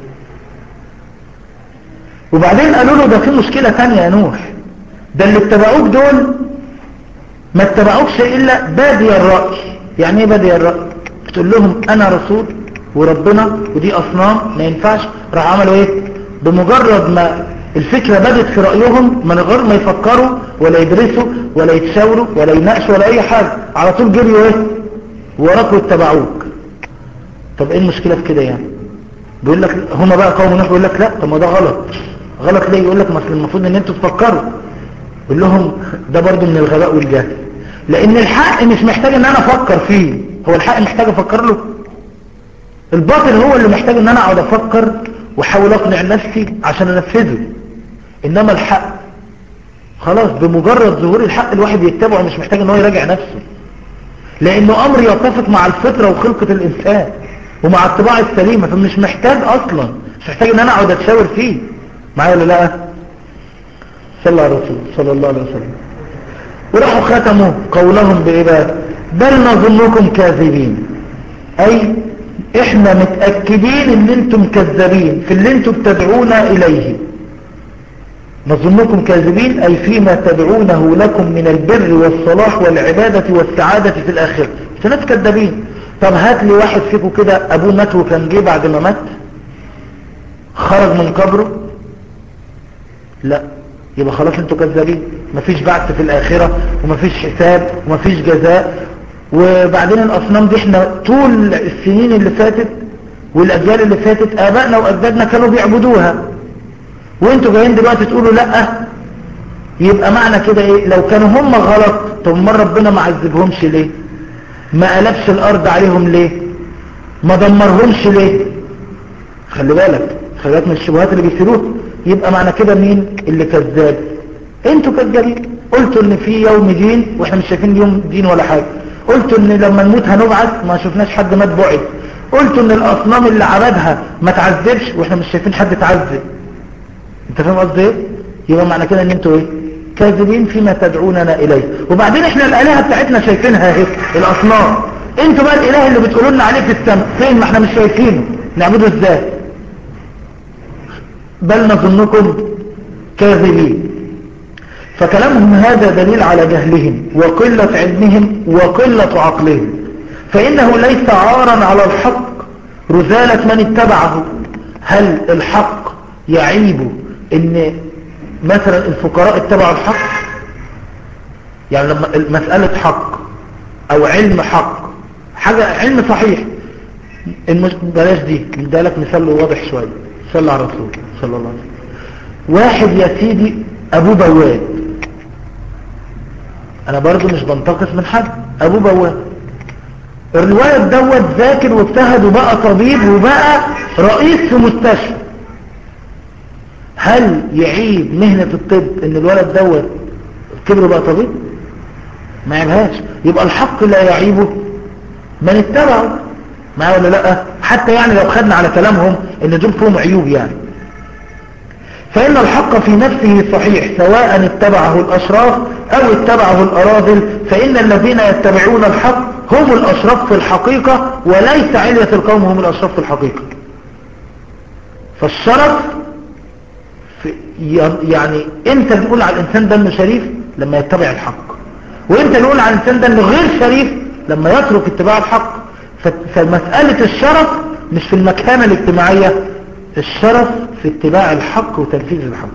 وبعدين قالوا له ده في مشكلة تانية يا نوح ده اللي اتبعوك دول ما اتبعوكش الا بادي الرأي يعني ايه بادي الرأي بتقول لهم انا رسول وربنا ودي اصنام ما ينفعش راح عملوا ايه بمجرد ما الفكرة بدت في رأيهم من غير ما يفكروا ولا يدرسوا ولا يتشاوروا ولا يناقشوا ولا اي حاجة على طول جريوا ايه وراك واتبعوك طب ايه المشكلة في كده يعني بيقول لك هما بقى قوم نوح بيقول لك لا طب ما ده غلط غلط ليه يقول لك مثل المفروض ان انتوا تفكروا يقول لهم ده برضو من الغباء والجهل لان الحق مش محتاج ان انا افكر فيه هو الحق محتاج افكر له الباطل هو اللي محتاج ان انا اقعد افكر واحاول اقنع نفسي عشان انفذه انما الحق خلاص بمجرد ظهور الحق الواحد يتبعه مش محتاج ان هو يراجع نفسه لانه امر يتفق مع الفطرة وخلقة الانسان ومع الطباع السليمة فمش محتاج اصلا مش محتاج ان انا اقعد اتشاور فيه معايا ولا لا صلى على الرسول صلى الله عليه وسلم وراحوا ختموا قولهم بايه بقى بل نظنكم كاذبين اي احنا متأكدين ان انتم كذابين في اللي انتم بتدعونا اليه نظنكم كاذبين اي فيما تدعونه لكم من البر والصلاح والعبادة والسعادة في الاخرة ناس كذابين طب هات لي واحد فيكم كده ابوه مات وكان جه بعد ما مات خرج من قبره لا يبقى خلاص انتوا كذابين مفيش بعث في الاخرة ومفيش حساب ومفيش جزاء وبعدين الاصنام دي احنا طول السنين اللي فاتت والاجيال اللي فاتت ابائنا واجدادنا كانوا بيعبدوها وانتوا جايين دلوقتي تقولوا لا يبقى معنى كده ايه لو كانوا هم غلط طب ما ربنا ما عذبهمش ليه ما قلبش الارض عليهم ليه ما دمرهمش ليه خلي بالك خلي بالك من الشبهات اللي بيصيروها يبقى معنى كده مين اللي كذاب انتوا كذابين قلتوا ان في يوم دين واحنا مش شايفين يوم دين ولا حاجة قلتوا ان لما نموت هنبعث ما شفناش حد مات بعث قلتوا ان الاصنام اللي عبدها ما تعذبش واحنا مش شايفين حد تعذب انت فاهم قصدي ايه يبقى معنى كده ان انتوا ايه كاذبين فيما تدعوننا اليه وبعدين احنا الالهه بتاعتنا شايفينها اهي الاصنام انتوا بقى الاله اللي بتقولوا لنا عليه في السماء فين ما احنا مش شايفينه نعبده ازاي بل نظنكم كاذبين فكلامهم هذا دليل على جهلهم وقلة علمهم وقلة عقلهم فإنه ليس عارا على الحق رزالة من اتبعه هل الحق يعيب ان مثلا الفقراء اتبعوا الحق يعني لما مسألة حق او علم حق حاجة علم صحيح المش... بلاش دي ده لك مثال واضح شوية صلى على الرسول صلى الله عليه وسلم واحد يا سيدي ابوه بواب انا برضو مش بنتقص من حد ابوه بواب الولد دوت ذاكر واجتهد وبقى طبيب وبقى رئيس في مستشفى هل يعيب مهنة الطب ان الولد دوت كبر بقى طبيب ما يعيبهاش يبقى الحق لا يعيبه من اتبعه معاه ولا لا حتى يعني لو خدنا على كلامهم ان دول فيهم عيوب يعني فإن الحق في نفسه صحيح سواء اتبعه الأشراف أو اتبعه الأراذل فإن الذين يتبعون الحق هم الأشراف في الحقيقة وليس علية القوم هم الأشراف في الحقيقة فالشرف في يعني امتى نقول على الإنسان ده انه شريف لما يتبع الحق وامتى نقول على الإنسان ده انه غير شريف لما يترك اتباع الحق فمسألة الشرف مش في المكانة الاجتماعية الشرف في اتباع الحق وتنفيذ الحق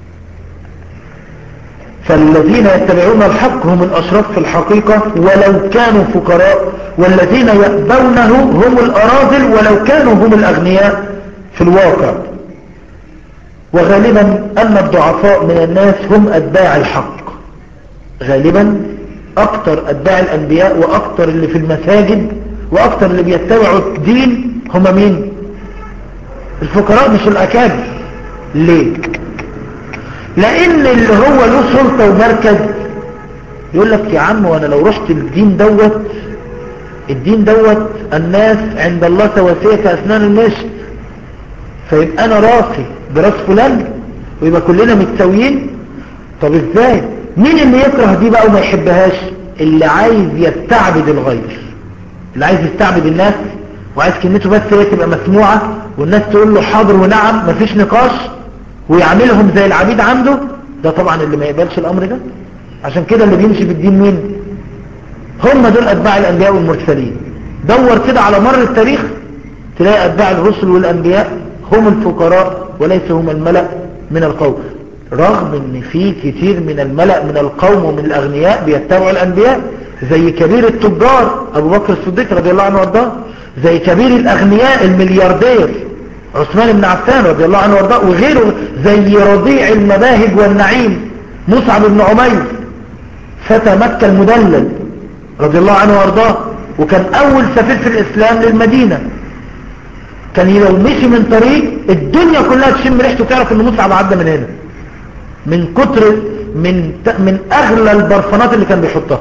فالذين يتبعون الحق هم الأشراف في الحقيقة ولو كانوا فقراء والذين يأبونه هم الأراذل ولو كانوا هم الأغنياء في الواقع وغالبا أن الضعفاء من الناس هم أتباع الحق غالبا أكتر أتباع الأنبياء وأكتر اللي في المساجد وأكتر اللي بيتبعوا الدين هم مين الفقراء مش الأكابر ليه لأن اللي هو له سلطة ومركز يقول لك يا عم وانا لو رحت الدين دوت الدين دوت الناس عند الله سواسية كأسنان المشط فيبقى انا راسي براس فلان ويبقى كلنا متساويين طب ازاي مين اللي يكره دي بقى وما يحبهاش اللي عايز يستعبد الغير اللي عايز يستعبد الناس وعايز كلمته بس هي تبقى مسموعة والناس تقول له حاضر ونعم مفيش نقاش ويعملهم زي العبيد عنده ده طبعا اللي ما يقبلش الامر ده عشان كده اللي بيمشي بالدين مين هم دول اتباع الانبياء والمرسلين دور كده على مر التاريخ تلاقي اتباع الرسل والانبياء هم الفقراء وليس هم الملأ من القوم رغم ان في كتير من الملأ من القوم ومن الاغنياء بيتبعوا الانبياء زي كبير التجار ابو بكر الصديق رضي الله عنه وارضاه زي كبير الاغنياء الملياردير عثمان بن عفان رضي الله عنه وارضاه وغيره زي رضيع المباهج والنعيم مصعب بن عمير فتى مكة المدلل رضي الله عنه وارضاه وكان اول سفير في الاسلام للمدينة كان لو مشي من طريق الدنيا كلها تشم ريحته تعرف ان مصعب عدى من هنا من كتر من من اغلى البرفانات اللي كان بيحطها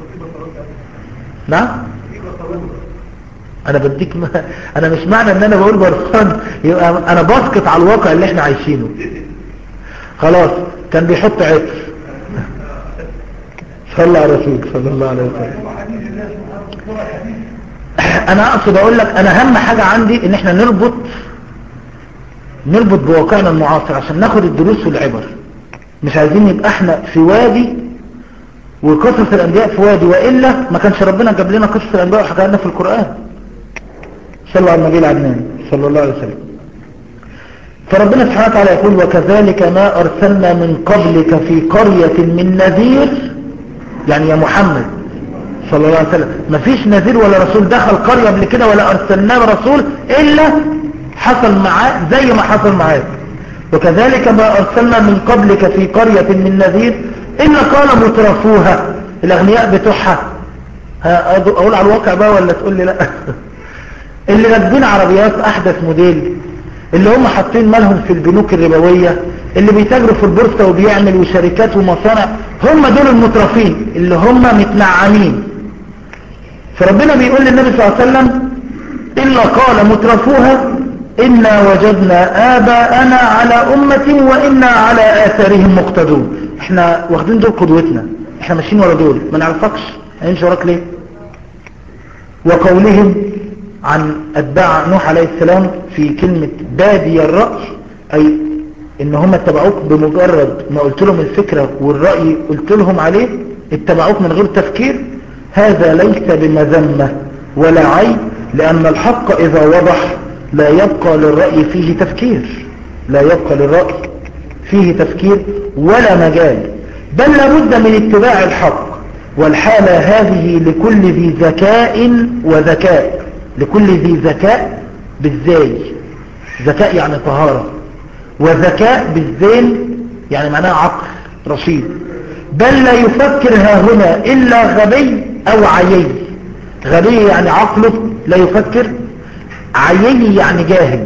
نعم انا بديك ما انا مش معنى ان انا بقول برفان يبقى انا بسقط على الواقع اللي احنا عايشينه خلاص كان بيحط عطر صلى على رسول صلى الله عليه وسلم انا اقصد اقول لك انا اهم حاجة عندي ان احنا نربط نربط بواقعنا المعاصر عشان ناخد الدروس والعبر مش عايزين يبقى احنا في وادي وقصص الانبياء في وادي وإلا ما كانش ربنا جاب لنا قصص الانبياء وحكى لنا في القرآن صلى على النبي العدنان صلى الله عليه وسلم فربنا سبحانه وتعالى يقول وكذلك ما أرسلنا من قبلك في قرية من نذير يعني يا محمد صلى الله عليه وسلم ما فيش نذير ولا رسول دخل قرية قبل كده ولا أرسلنا رسول إلا حصل معاه زي ما حصل معاه وكذلك ما أرسلنا من قبلك في قرية من نذير إلا قال مترفوها الأغنياء بتوعها أقول على الواقع بقى ولا تقول لي لا اللي راكبين عربيات أحدث موديل اللي هم حاطين مالهم في البنوك الربوية اللي بيتاجروا في البورصة وبيعملوا شركات ومصانع هم دول المترفين اللي هم متنعمين فربنا بيقول للنبي صلى الله عليه وسلم إلا قال مترفوها إنا وجدنا آباءنا على أمة وإنا على آثارهم مقتدون احنا واخدين دول قدوتنا احنا ماشيين ورا دول ما نعرفكش هنمشي وراك ليه وقولهم عن أتباع نوح عليه السلام في كلمة بادي الرأي أي إن هم اتبعوك بمجرد ما قلت لهم الفكرة والرأي قلت لهم عليه اتبعوك من غير تفكير هذا ليس بمذمة ولا عيب لأن الحق إذا وضح لا يبقى للرأي فيه تفكير لا يبقى للرأي فيه تفكير ولا مجال بل لابد من اتباع الحق والحالة هذه لكل ذي ذكاء وذكاء لكل ذي ذكاء بالزاي ذكاء يعني طهارة وذكاء بالزين يعني معناه عقل رشيد بل لا يفكر ها هنا إلا غبي أو عيي غبي يعني عقله لا يفكر عيي يعني جاهل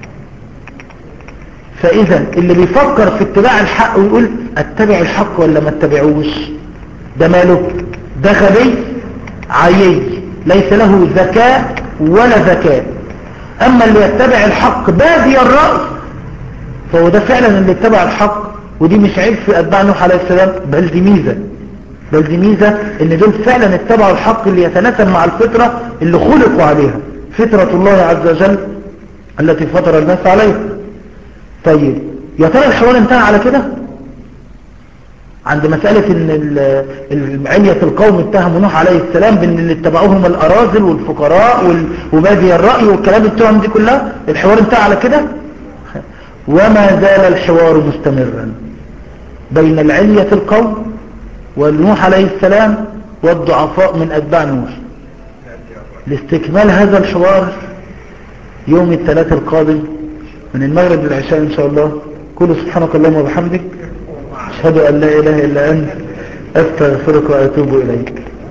فإذا اللي بيفكر في اتباع الحق ويقول اتبع الحق ولا ما اتبعوش ده ماله ده غبي عيي ليس له ذكاء ولا ذكاء أما اللي يتبع الحق بادي الرأس فهو ده فعلا اللي اتبع الحق ودي مش عيب في أتباع نوح عليه السلام بل دي ميزة بل دي ميزة ان دول فعلا اتبعوا الحق اللي يتناسب مع الفطرة اللي خلقوا عليها فطرة الله عز وجل التي فطر الناس عليها طيب يا ترى الحوار انتهى على كده عند مسألة ان علية القوم اتهموا نوح عليه السلام بان اللي اتبعوهم الأراذل والفقراء وبادي الرأي والكلام التهم دي كلها الحوار انتهى على كده وما زال الحوار مستمرا بين العلية القوم ونوح عليه السلام والضعفاء من أتباع نوح لاستكمال هذا الحوار يوم الثلاث القادم من المغرب للعشاء إن شاء الله كل سبحانك اللهم وبحمدك أشهد أن لا إله إلا أنت أستغفرك وأتوب إليك